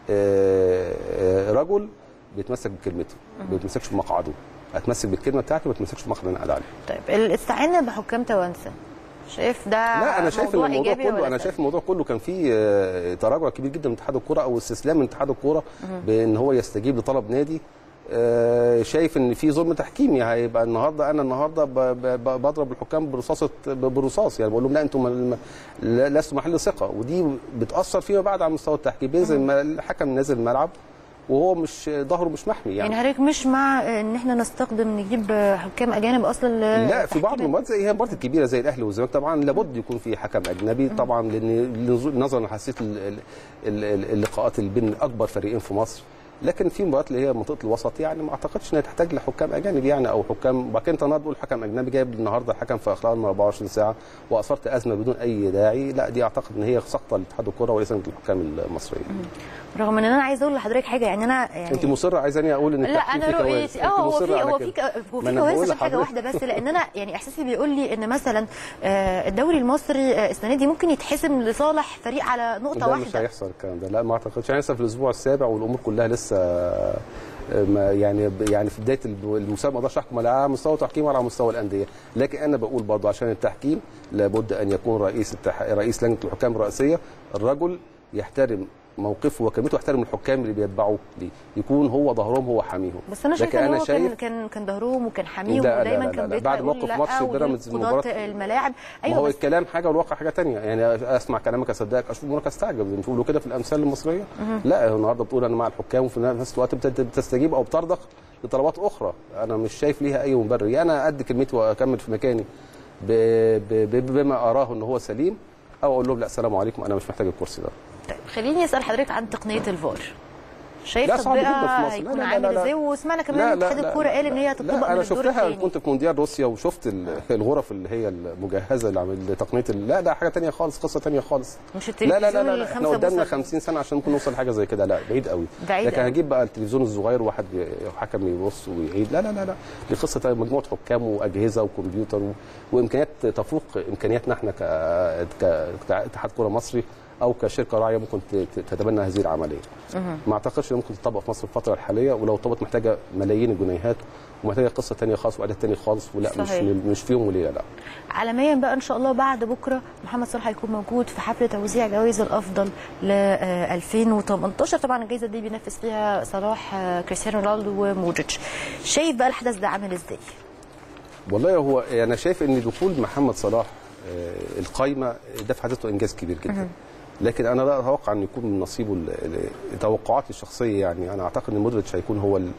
آه، آه، رجل بيتمسك بكلمته ما بيتمسكش بمقعده اتمسك بالكلمه بتاعتي ما بتمسكش بمقعد اللي انا قاعد عليه طيب الاستعانه بحكام توانسه شايف ده لا انا شايف ان موضوع الموضوع إيجابي كله ولا انا سلبي؟ شايف الموضوع كله كان فيه آه، تراجع كبير جدا من اتحاد الكوره او استسلام من اتحاد الكوره بان هو يستجيب لطلب نادي آه، شايف ان في ظلم تحكيمي هيبقى النهارده انا النهارده ب- ب- ب- بضرب الحكام برصاصه ب- برصاص يعني بقول لهم لا انتم م- لا- لستم محل ثقه ودي بتاثر فيما بعد على مستوى التحكيم بينزل الم- الحكم نازل الملعب وهو مش ظهره مش محمي يعني يعني حضرتك مش مع ان احنا نستخدم نجيب حكام اجانب اصلا ل- لا في بعض تحكيم؟ المباريات زي هي المباريات الكبيره زي الاهلي والزمالك طبعا لابد يكون في حكم اجنبي طبعا لان نظرا لحساسيه ال- ال- ال- اللقاءات اللي بين اكبر فريقين في مصر لكن في مباريات اللي هي منطقه الوسط يعني ما اعتقدش انها تحتاج لحكام اجانب يعني او حكام وبعد كده انت النهارده تقول حكم اجنبي جايب لي النهارده حكم في اخلال من 24 ساعه واثرت ازمه بدون اي داعي لا دي اعتقد ان هي سقطه لاتحاد الكره وليس من الحكام المصريين رغم ان انا عايزه اقول لحضرتك حاجه يعني انا يعني انت مصره عايزاني اقول ان لا التحكيم انا فيه كوارث رؤيتي انت اه هو مصرة في على هو كده. في ك- هو ما في أنا بقول كوارث عشان حاجه لحضرتك. واحده بس لان انا يعني احساسي بيقول لي ان مثلا آه، الدوري المصري آه، السنه دي ممكن يتحسم لصالح فريق على نقطه لا مش واحده هيحصل الكلام ده لا ما اعتقدش هيحصل في الاسبوع السابع والامور كلها لسه ما يعني يعني في بدايه المسابقه ما اقدرش احكم لا على مستوى التحكيم ولا على مستوى الانديه لكن انا بقول برضه عشان التحكيم لابد ان يكون رئيس التح... رئيس لجنه الحكام الرئاسيه الرجل يحترم موقفه وكلمته يحترم الحكام اللي بيتبعوا ليه يكون هو ظهرهم هو حاميهم بس انا لكن شايفه ان أنا هو كان شايف- كان كان ظهرهم وكان حاميهم لا، لا، ودايما لا، كان لا، بيطلع بعد يقول موقف لا ماتش وغير بيراميدز قضاة المباراة- الملاعب ما ايوه هو بس الكلام حاجه والواقع حاجه تانية يعني اسمع كلامك اصدقك اشوف امورك استعجب زي ما بيقولوا كده في الامثال المصريه لا هو النهارده بتقول انا مع الحكام وفي نفس الوقت بت- بتستجيب او بترضخ لطلبات اخرى انا مش شايف ليها اي مبرر يا انا ادي كلمتي واكمل في مكاني ب- ب- ب- بما اراه ان هو سليم او اقول لهم لا السلام عليكم انا مش محتاج الكرسي ده طيب خليني اسال حضرتك عن تقنيه الفار شايف لا، صعب جدا في تطبيقها مصر. هيكون لا، لا، عامل لا، لا. ازاي وسمعنا لا، كمان لا، اتحاد لا، الكوره قال ان هي تطبق لا من انا الدور شفتها الثاني كنت في مونديال روسيا وشفت ال- الغرف اللي هي المجهزه اللي عمل تقنيه ال- لا ده حاجه تانية خالص قصه تانية خالص مش لا لا لا التلفزيون لا, لا. احنا الخمسة قدامنا بوصة. 50 سنه عشان ممكن نوصل لحاجه زي كده لا بعيد قوي بعيد لكن قوي. هجيب بقى التلفزيون الصغير وواحد ي- حكم يبص ويعيد لا لا لا لا دي قصه تانية. مجموعه حكام واجهزه وكمبيوتر و... وامكانيات تفوق امكانياتنا احنا ك... ك... كاتحاد كره مصري او كشركه راعيه ممكن ت- ت- تتبنى هذه العمليه. ما اعتقدش ان ممكن تطبق في مصر في الفتره الحاليه ولو طبقت محتاجه ملايين الجنيهات ومحتاجه قصه تانية خالص واعداد تاني خالص ولا مش صحيح. مش في يوم وليله لا. عالميا بقى ان شاء الله بعد بكره محمد صلاح هيكون موجود في حفل توزيع جوائز الافضل ل آه، 2018 طبعا الجائزه دي بينافس فيها صلاح آه، كريستيانو رونالدو ومودريتش شايف بقى الحدث ده عامل ازاي والله هو انا شايف ان دخول محمد صلاح آه، القايمه ده في حد ذاته انجاز كبير جدا لكن انا لا اتوقع ان يكون من نصيبه ال- ال- توقعاتي الشخصيه يعني انا اعتقد ان مودريتش هيكون هو ال-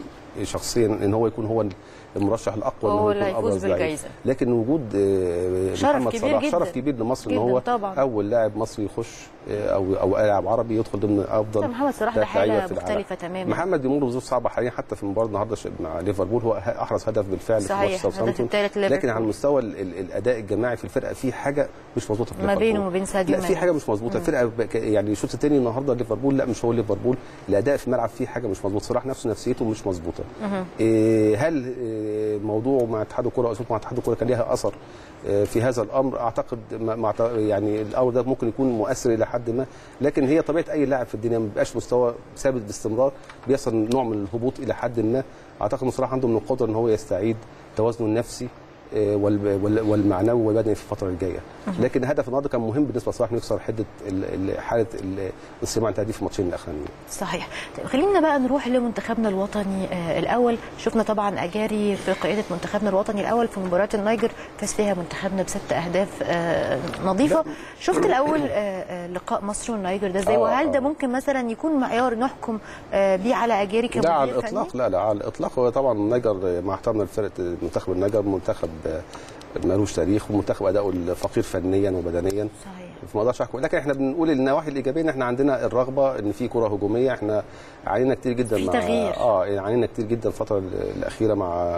شخصيا ان هو يكون هو المرشح الاقوى هو إن اللي يكون هيفوز أبرز لعيب. بالجايزة. لكن وجود آه، شرف محمد كبير صلاح جدا. شرف كبير لمصر ان جدا هو طبعا. اول لاعب مصري يخش آه، او او لاعب عربي يدخل ضمن افضل طبعا محمد صلاح ده ثلاث لعيبة حالة في العالم. مختلفة تماما. محمد بيمر بظروف صعبه حاليا حتى في مباراه النهارده ش- مع ليفربول هو ه- احرز هدف بالفعل في صحيح، ماتش الهدف ساوثهامبتون الثالث لكن ليفربول. على المستوى ال- ال- الاداء الجماعي في الفرقه في حاجه مش مظبوطه في ما ليفربول بينه وما بين ساديو لا في ماني. حاجه مش مظبوطه الفرقه ب- ك- يعني الشوط الثاني النهارده ليفربول لا مش هو ليفربول الاداء في الملعب فيه حاجه مش مظبوطه صلاح نفسه نفسيته مش مظبوطه إيه هل إيه آه، موضوعه مع اتحاد الكره واسلوبه مع اتحاد الكره كان ليها اثر آه، في هذا الامر اعتقد ما ما أعت- يعني الامر ده ممكن يكون مؤثر الى حد ما لكن هي طبيعه اي لاعب في الدنيا ما بيبقاش مستوى ثابت باستمرار بيحصل نوع من الهبوط الى حد ما اعتقد ان صلاح عنده من القدره ان هو يستعيد توازنه النفسي آه، وال- وال- والمعنوي والبدني في الفتره الجايه لكن هدف النهارده كان مهم بالنسبه لصلاح انه يكسر حده ال- ال- حاله ال- الصناعه التهديف في الماتشين الاخرانيين صحيح طيب خلينا بقى نروح لمنتخبنا الوطني آه الاول شفنا طبعا اجاري في قياده منتخبنا الوطني الاول في مباراه النيجر فاز فيها منتخبنا بست اهداف آه نظيفه شفت الاول آه آه لقاء مصر والنيجر ده ازاي آه، وهل ده آه. ممكن مثلا يكون معيار نحكم آه بيه على اجاري كمدير لا على فني؟ الاطلاق لا لا على الاطلاق هو طبعا النيجر مع احترامنا لفرقه منتخب النيجر منتخب مالوش تاريخ ومنتخب اداؤه الفقير فنيا وبدنيا صحيح ما اقدرش احكم لكن احنا بنقول النواحي الايجابيه ان احنا عندنا الرغبه ان في كره هجوميه احنا عانينا كتير جدا في مع تغيير. اه يعني عانينا كتير جدا الفتره الاخيره مع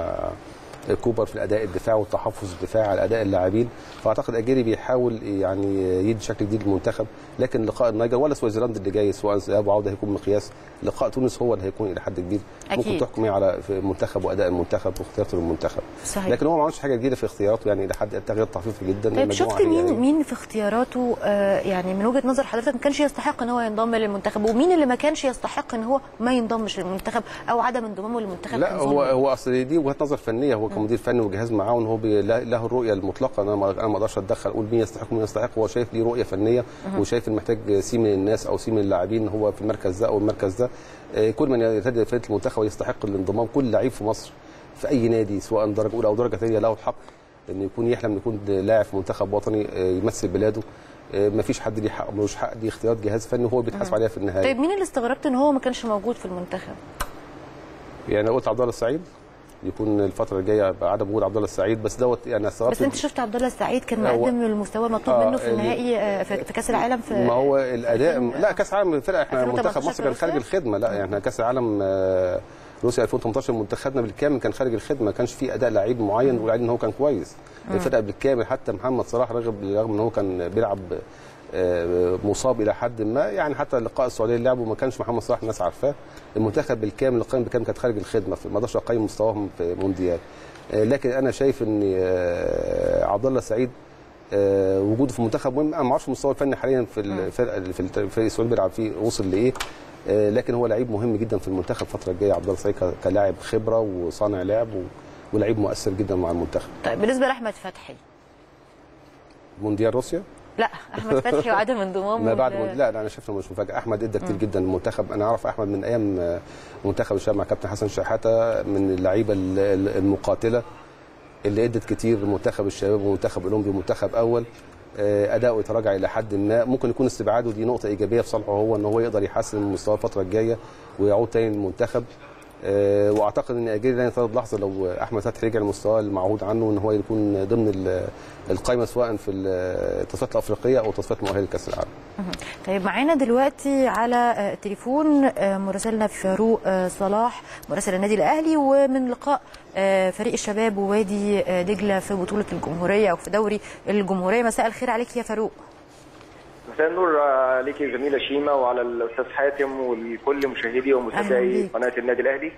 كوبر في الاداء الدفاعي والتحفظ الدفاعي على اداء اللاعبين فاعتقد اجيري بيحاول يعني يدي شكل جديد للمنتخب لكن لقاء النيجر ولا سويسرلاند اللي جاي سواء ذهاب وعوده هيكون مقياس لقاء تونس هو اللي هيكون الى حد كبير أكيد. ممكن تحكمي على في المنتخب واداء المنتخب واختياراته للمنتخب صحيح لكن هو ما عملش حاجه جديده في اختياراته يعني الى حد تغيير طفيف جدا طيب المجموعة شفت هي مين هي. مين في اختياراته آه يعني من وجهه نظر حضرتك ما كانش يستحق ان هو ينضم للمنتخب ومين اللي ما كانش يستحق ان هو ما ينضمش للمنتخب او عدم انضمامه للمنتخب لا كان هو ظلم؟ هو اصل دي وجهه نظر فنيه هو كمدير فني وجهاز معاون هو بي له له الرؤيه المطلقه انا ما انا ما اقدرش اتدخل اقول مين يستحق ومين يستحق هو شايف ليه رؤيه فنيه وشايف ان محتاج سي من الناس او سي من اللاعبين هو في المركز ده او المركز ده آه، كل من يرتدي فرقه المنتخب يستحق الانضمام كل لعيب في مصر في اي نادي سواء درجه اولى او درجه ثانيه له الحق انه يكون يحلم انه يكون لاعب في منتخب وطني آه، يمثل بلاده ما فيش حد ليه حق ملوش حق دي اختيارات جهاز فني وهو بيتحاسب عليها في النهايه طيب مين اللي استغربت ان هو ما كانش موجود في المنتخب يعني أنا قلت عبد الله السعيد يكون الفتره الجايه بعدم وجود عبد الله السعيد بس دوت يعني استغربت بس انت شفت عبد الله السعيد كان هو- مقدم المستوى المطلوب آه، منه في ال- النهائي آه، في في كاس العالم في ما هو الاداء ألفين- لا كاس العالم الفرقه احنا 2018 منتخب مصر في كان خارج روسيا؟ الخدمه لا يعني احنا كاس العالم آه، روسيا 2018 منتخبنا بالكامل كان خارج الخدمه ما كانش في اداء لعيب معين نقول عليه ان هو كان كويس الفرقه بالكامل حتى محمد صلاح رغم رغم ان هو كان بيلعب آه، مصاب الى حد ما يعني حتى لقاء السعوديه اللي لعبه ما كانش محمد صلاح الناس عارفاه المنتخب بالكامل القائمه بالكامل كانت خارج الخدمه ما اقدرش اقيم مستواهم في مونديال آه، لكن انا شايف ان آه، عبد الله السعيد آه، وجوده في المنتخب مهم انا ما اعرفش المستوى الفني حاليا في الفرقه في الفريق السعودي بيلعب فيه وصل لايه آه، لكن هو لعيب مهم جدا في المنتخب الفتره الجايه عبد الله السعيد ك- كلاعب خبره وصانع لعب و- ولعيب مؤثر جدا مع المنتخب طيب بالنسبه لاحمد فتحي مونديال روسيا لا احمد فتحي وعدم انضمامه ما بعد ل- مود... لا لا انا شايف إنه مش مفاجاه احمد ادى كتير جدا للمنتخب انا اعرف احمد من ايام آه، منتخب الشباب مع كابتن حسن شحاته من اللعيبه ال- ال- المقاتله اللي ادت كتير لمنتخب الشباب ومنتخب اولمبي ومنتخب اول آه، اداؤه يتراجع الى حد ما ممكن يكون استبعاده دي نقطه ايجابيه في صالحه هو ان هو يقدر يحسن من مستواه الفتره الجايه ويعود تاني للمنتخب آه، واعتقد ان اجيري لا ينتظر لحظه لو احمد فتحي رجع للمستوى المعهود عنه ان هو يكون ضمن ال- القائمه سواء في التصفيات الافريقيه او تصفيات مؤهله لكاس العالم طيب معانا دلوقتي على آه، التليفون آه، مراسلنا فاروق آه، صلاح مراسل النادي الاهلي ومن لقاء آه، فريق الشباب ووادي آه، دجله في بطوله الجمهوريه او في دوري الجمهوريه مساء الخير عليك يا فاروق مساء النور آه، ليكي زميلة شيماء وعلى الأستاذ حاتم ولكل مشاهدي أهلاً ومتابعي بيك. قناة النادي الأهلي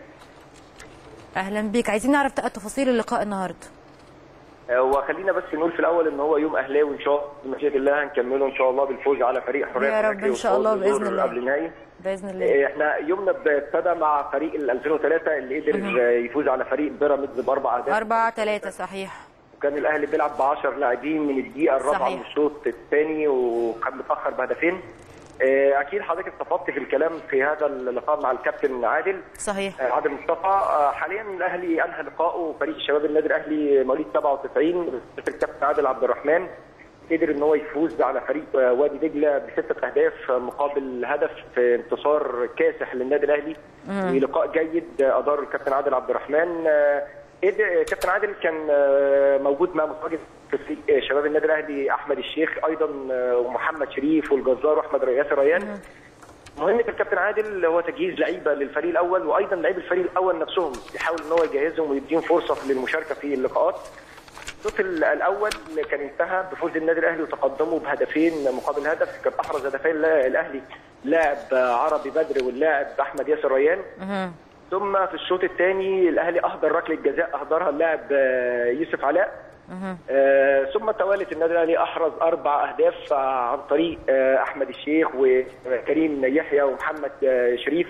اهلا بيك عايزين نعرف بقى تفاصيل اللقاء النهارده آه، وخلينا بس نقول في الأول إن هو يوم أهلاوي إن شاء الله بمشيئة الله هنكمله إن شاء الله بالفوز على فريق حرية يا رب كوناكري إن شاء الله والفوز بإذن بالدور الله. قبل النهائي باذن الله آه، احنا يومنا ابتدى مع فريق ال 2003 اللي قدر آه، يفوز على فريق بيراميدز باربع اهداف أربعة ثلاثة صحيح وكان الاهلي بيلعب ب 10 لاعبين من الدقيقه الرابعه صحيح. من الشوط الثاني وكان متاخر بهدفين آه، اكيد حضرتك استفدت في الكلام في هذا اللقاء مع الكابتن عادل صحيح آه، عادل مصطفى آه، حاليا الاهلي انهى لقائه فريق شباب النادي الاهلي مواليد 97 الكابتن عادل عبد الرحمن قدر ان هو يفوز على فريق آه، وادي دجله بستة اهداف مقابل هدف في انتصار كاسح للنادي الاهلي ولقاء جيد آه، ادار الكابتن عادل عبد الرحمن آه، قدر كابتن عادل كان آه، موجود مع متواجد في فريق آه، شباب النادي الاهلي احمد الشيخ ايضا آه، ومحمد شريف والجزار واحمد ياسر ريان مهمة الكابتن عادل هو تجهيز لعيبه للفريق الاول وايضا لعيب الفريق الاول نفسهم يحاول ان هو يجهزهم ويديهم فرصه للمشاركه في اللقاءات. الشوط ال- الاول كان انتهى بفوز النادي الاهلي وتقدمه بهدفين مقابل هدف كان احرز هدفين لا- الاهلي لاعب عربي بدر واللاعب احمد ياسر ريان. ثم في الشوط الثاني الاهلي اهدر ركله جزاء اهدرها اللاعب آه، يوسف علاء آه، ثم توالت النادي الاهلي احرز اربع اهداف آه، عن طريق آه، احمد الشيخ وكريم يحيى ومحمد آه، شريف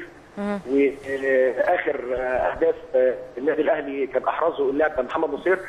واخر اهداف آه، النادي الاهلي كان احرزه اللاعب محمد نصير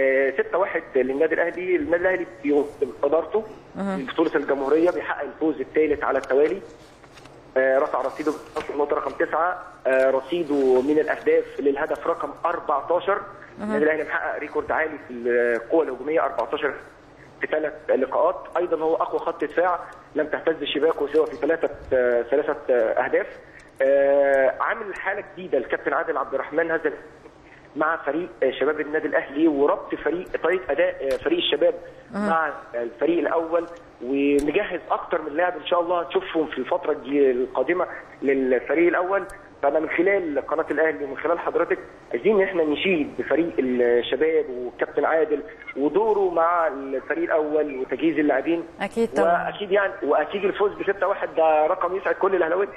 6-1 للنادي الاهلي، النادي الاهلي في ادارته في بطوله الجمهوريه بيحقق الفوز الثالث على التوالي آه، رفع رصيده النقطه رقم تسعه آه، رصيده من الاهداف للهدف رقم 14 النادي الاهلي محقق ريكورد عالي في القوه الهجوميه 14 في ثلاث لقاءات ايضا هو اقوى خط دفاع لم تهتز شباكه سوى في ثلاثه آه، ثلاثه آه، اهداف آه، عامل حاله جديده الكابتن عادل عبد الرحمن هذا مع فريق آه، شباب النادي الاهلي وربط فريق طريقه اداء آه، فريق الشباب مع الفريق الاول ومجهز اكتر من لاعب ان شاء الله هتشوفهم في الفتره الجي- القادمه للفريق الاول فانا من خلال قناه الاهلي ومن خلال حضرتك عايزين ان احنا نشيد بفريق الشباب والكابتن عادل ودوره مع الفريق الاول وتجهيز اللاعبين اكيد طبعا واكيد يعني واكيد الفوز ب 6-1 ده رقم يسعد كل الاهلاويه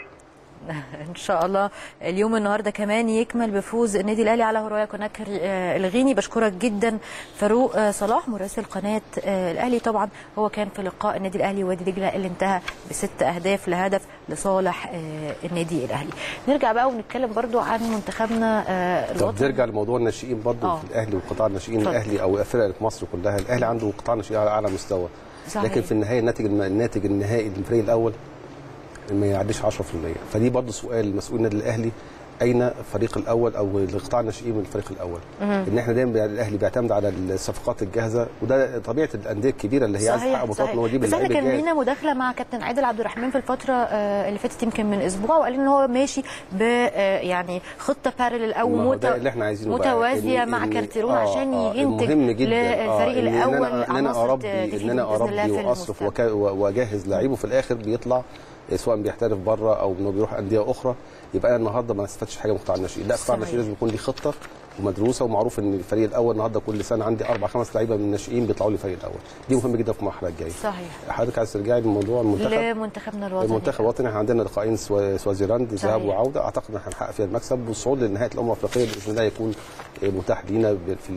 ان شاء الله اليوم النهارده كمان يكمل بفوز النادي الاهلي على هورايا كوناكري آه، الغيني بشكرك جدا فاروق آه، صلاح مراسل قناه آه، الاهلي طبعا هو كان في لقاء النادي الاهلي وادي دجله اللي انتهى بست اهداف لهدف لصالح آه، النادي الاهلي نرجع بقى ونتكلم برضو عن منتخبنا آه، طب الوطني نرجع لموضوع الناشئين برضه آه. في الاهلي وقطاع الناشئين اتفضل. الاهلي او الفرق اللي في مصر كلها الاهلي عنده قطاع ناشئين على اعلى مستوى صحيح. لكن في النهايه الناتج الم- الناتج النهائي للفريق الاول ما يعديش 10% فدي برضه سؤال مسؤول النادي الاهلي اين الفريق الاول او القطاع الناشئين من الفريق الاول ان احنا دايما بي- الاهلي بيعتمد على الصفقات الجاهزه وده طبيعه الانديه الكبيره اللي هي عايزه صحيح تحقق بطولات صحيح ان هو يجيب بس احنا اللعيب كان الجاهز لينا مداخله مع كابتن عادل عبد الرحمن في الفتره آه، اللي فاتت يمكن من اسبوع وقال ان هو ماشي ب آه، يعني خطه بارلل او ما هو مت- ده اللي احنا عايزينه بقى. متوازيه إن- مع إن- كارتيرون آه، عشان آه، ينتج المهم جدا للفريق آه، إن الاول أنا- ان انا عناصر اربي تفيد ان انا بإذن الله اربي في واصرف المستقبل. وك- واجهز لعيبه في الاخر بيطلع سواء بيحترف بره او انه بيروح انديه اخرى يبقى انا النهارده ما استفدتش حاجه من قطاع الناشئين لا قطاع صحيح. الناشئين لازم يكون ليه خطه ومدروسه ومعروف ان الفريق الاول النهارده كل سنه عندي اربع خمس لعيبه من الناشئين بيطلعوا لي الفريق الاول دي مهمه جدا في المرحله الجايه صحيح حضرتك عايز ترجعي لموضوع المنتخب لمنتخبنا الوطني المنتخب الوطني احنا عندنا لقاءين سوا- سوازيلاند صحيح. ذهاب وعوده اعتقد ان احنا هنحقق فيها المكسب والصعود لنهائي الامم الافريقيه باذن الله يكون متاح لينا ب- في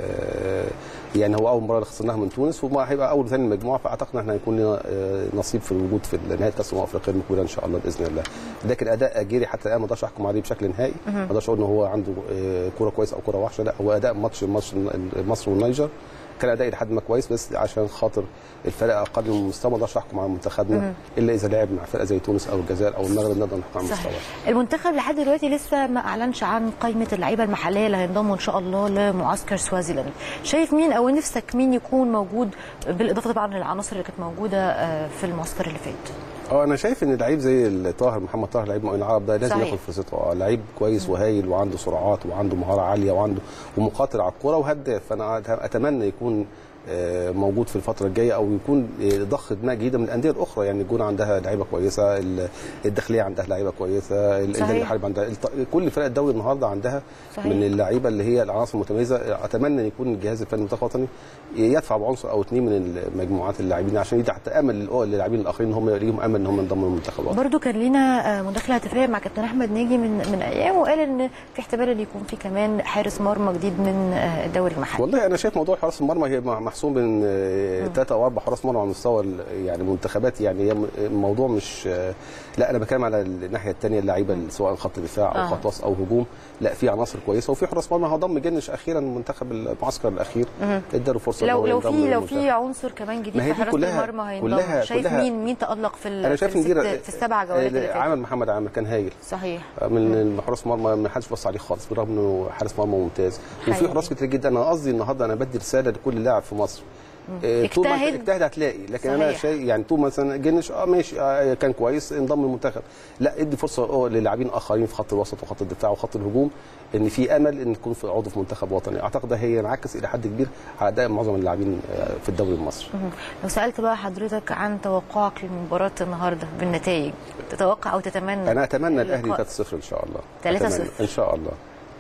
ال- يعني هو اول مباراه اللي خسرناها من تونس وما هيبقى اول ثاني المجموعه فاعتقد ان احنا هيكون لنا آه، نصيب في الوجود في نهائي كاس الامم الافريقيه المقبله ان شاء الله باذن الله لكن اداء اجيري حتى الان ما اقدرش احكم عليه بشكل نهائي ما اقدرش اقول ان هو عنده آه، كوره كويسه او كوره وحشه لا هو اداء ماتش ماتش مصر والنيجر كان اداء لحد ما كويس بس عشان خاطر الفرق اقل من المستوى ما اقدرش احكم على منتخبنا الا اذا لعب مع فرقه زي تونس او الجزائر او المغرب نقدر نحكم على صحيح مستواه المنتخب لحد دلوقتي لسه ما اعلنش عن قائمه اللعيبه المحليه اللي هينضموا ان شاء الله لمعسكر سوازيلاند شايف مين او نفسك مين يكون موجود بالاضافه طبعا للعناصر اللي كانت موجوده آه، في المعسكر اللي فات اه انا شايف ان لعيب زي طاهر محمد طاهر لعيب مؤمن العرب ده لازم صحيح. ياخد فرصته اه لعيب كويس وهايل وعنده سرعات وعنده مهاره عاليه وعنده ومقاتل على الكوره وهداف فانا اتمنى يكون آه، موجود في الفتره الجايه او يكون آه، ضخ دماء جديده من الانديه الاخرى يعني الجونه عندها لعيبه كويسه ال- الداخليه عندها لعيبه كويسه الانتاج صحيح. الحربي عندها الط- كل فرق الدوري النهارده عندها صحيح. من اللعيبه اللي هي العناصر المتميزه اتمنى ان يكون الجهاز الفني المنتخب الوطني يدفع بعنصر او اثنين من مجموعات اللاعبين عشان يدي حتى امل للاعبين الاخرين ان هم ليهم امل ان هم ينضموا للمنتخب الوطني برضو كان لينا آه، مداخله هاتفيه مع كابتن احمد ناجي من من ايام وقال ان في احتمال ان يكون في كمان حارس مرمى جديد من آه، الدوري المحلي والله انا شايف موضوع حراس المرمى هي محسوم بين ثلاثة او اربع حراس مرمى على مستوى ال- يعني المنتخبات يعني هي م- الموضوع مش آه، لا انا بتكلم على الناحيه الثانيه اللعيبه سواء خط دفاع او آه. خط وسط او هجوم لا في عناصر كويسه وفي حراس مرمى هو ضم جنش اخيرا منتخب المعسكر الاخير اداله فرصه إن لو هو لو ينضم في لو للمنتخب. في عنصر كمان جديد ما هي في دي حراسه كلها- المرمى هينضم كلها- شايف كلها- مين مين تالق في ال- انا في شايف ان دي الست- في السبع جولات اللي فاتت عامل محمد عامر كان هايل صحيح من حراس مرمى ما حدش بص عليه خالص بالرغم انه حارس مرمى ممتاز وفي حقيقي. حراس كتير جدا انا قصدي النهارده انا بدي رساله لكل لاعب في مصر إيه، طول ما انت اجتهد. اجتهد هتلاقي لكن انا صحيح. شيء يعني طول مثلا جنش اه ماشي آه كان كويس انضم للمنتخب لا ادي فرصه اه للاعبين اخرين في خط الوسط وخط الدفاع وخط الهجوم ان في امل ان يكون في عضو في منتخب وطني اعتقد ده هينعكس الى حد كبير على اداء معظم اللاعبين آه، في الدوري المصري مهم. لو سالت بقى حضرتك عن توقعك لمباراه النهارده بالنتائج تتوقع او تتمنى انا اتمنى الاهلي اللقاء. 3-0 ان شاء الله 3-0. أتمنى. ان شاء الله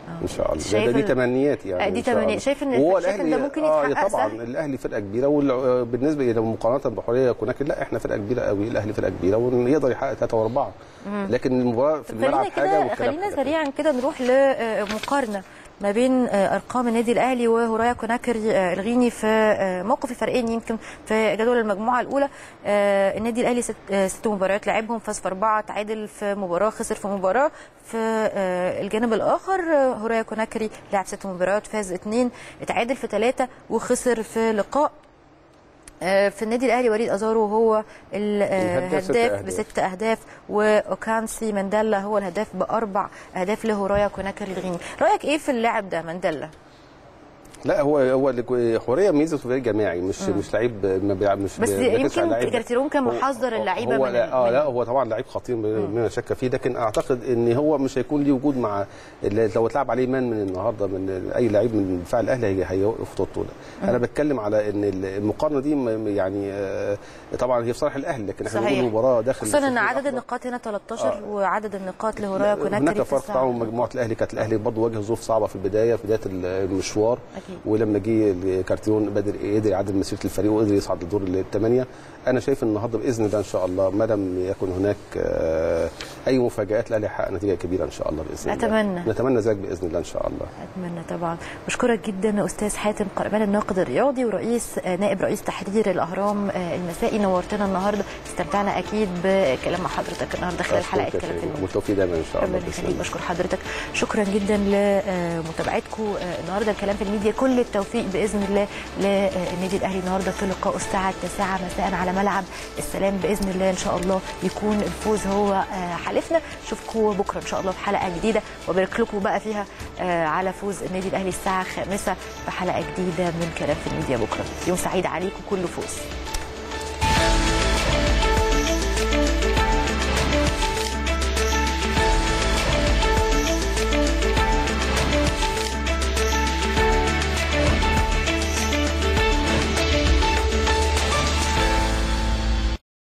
ان شاء الله ده, شايف ده دي ال- تمنيات يعني آه، دي إن شاء تمنيات. الله. شايف إن- وهو شايف إن الأهلي- ده ممكن آه يتحقق طبعا سهل؟ الاهلي فرقه كبيره وبالنسبه الى مقارنه بحريه كوناكري لا احنا فرقه كبيره قوي الاهلي فرقه كبيره ويقدر يحقق ثلاثه واربعه مم. لكن المباراه في الملعب خلينا حاجه كده والكلام خلينا حاجة. سريعا كده نروح لمقارنه ما بين آه، ارقام النادي الاهلي وهورايا كوناكري آه، الغيني في آه، موقف فريقين يمكن في جدول المجموعه الاولى آه، النادي الاهلي ست, آه، ست مباريات لعبهم فاز في اربعه تعادل في مباراه خسر في مباراه في آه، الجانب الاخر آه، هورايا كوناكري لعب ست مباريات فاز اثنين اتعادل في ثلاثه وخسر في لقاء آه، في النادي الاهلي وليد ازارو هو الهداف ست الهداف أهداف. بست اهداف واوكانسي مانديلا هو الهداف باربع اهداف لهورايا كوناكري الغيني رايك ايه في اللاعب ده مانديلا لا هو هو اللي- حوريه ميزه فريق جماعي مش مش لعيب ما بيع- مش بس بيركز على يمكن اللعيب. كارتيرون كان هو- محذر اللعيبه هو من لا اه من- لا هو طبعا لعيب خطير بلا شك فيه لكن اعتقد ان هو مش هيكون ليه وجود مع اللي- لو اتلعب عليه مان من النهارده من اي لعيب من دفاع الاهلي هي- هيوقف البطوله انا بتكلم على ان المقارنه دي م- يعني آه، طبعا هي في صالح الاهلي لكن احنا صحيح. بنقول مباراه داخل خصوصا ان الستين عدد أحمر. النقاط هنا 13 وعدد النقاط لهورايا كوناكري هناك فرق تسعة. طبعا مجموعه الاهلي كانت الاهلي برضه واجه ظروف صعبه في البدايه في بدايه المشوار أكيد. ولما جه كارتيون بدر قدر يعدل مسيره الفريق وقدر يصعد لدور الثمانيه انا شايف النهارده باذن الله ان شاء الله ما لم يكن هناك آه، اي مفاجات الاهلي هيحقق نتيجه كبيره ان شاء الله باذن الله أتمنى. نتمنى ذلك باذن الله ان شاء الله اتمنى طبعا بشكرك جدا استاذ حاتم قربان الناقد الرياضي ورئيس آه، نائب رئيس تحرير الاهرام آه، المسائي نورتنا النهارده استمتعنا اكيد بكلام مع حضرتك النهارده خلال حلقه أشكرك يا كلام في شيماء. الميديا. بالتوفيق دايما ان شاء الله ربنا بإذن يخليك الله. بشكر حضرتك شكرا جدا لمتابعتكم النهارده الكلام في الميديا كل التوفيق باذن الله للنادي الاهلي النهارده في لقاء الساعه 9 مساء على ملعب السلام باذن الله ان شاء الله يكون الفوز هو آه، حلفنا اشوفكم بكره ان شاء الله في حلقه جديده وبارك لكم بقى فيها آه، على فوز النادي الاهلي الساعه 5 في حلقه جديده من كلام في الميديا بكره يوم سعيد عليكم كله فوز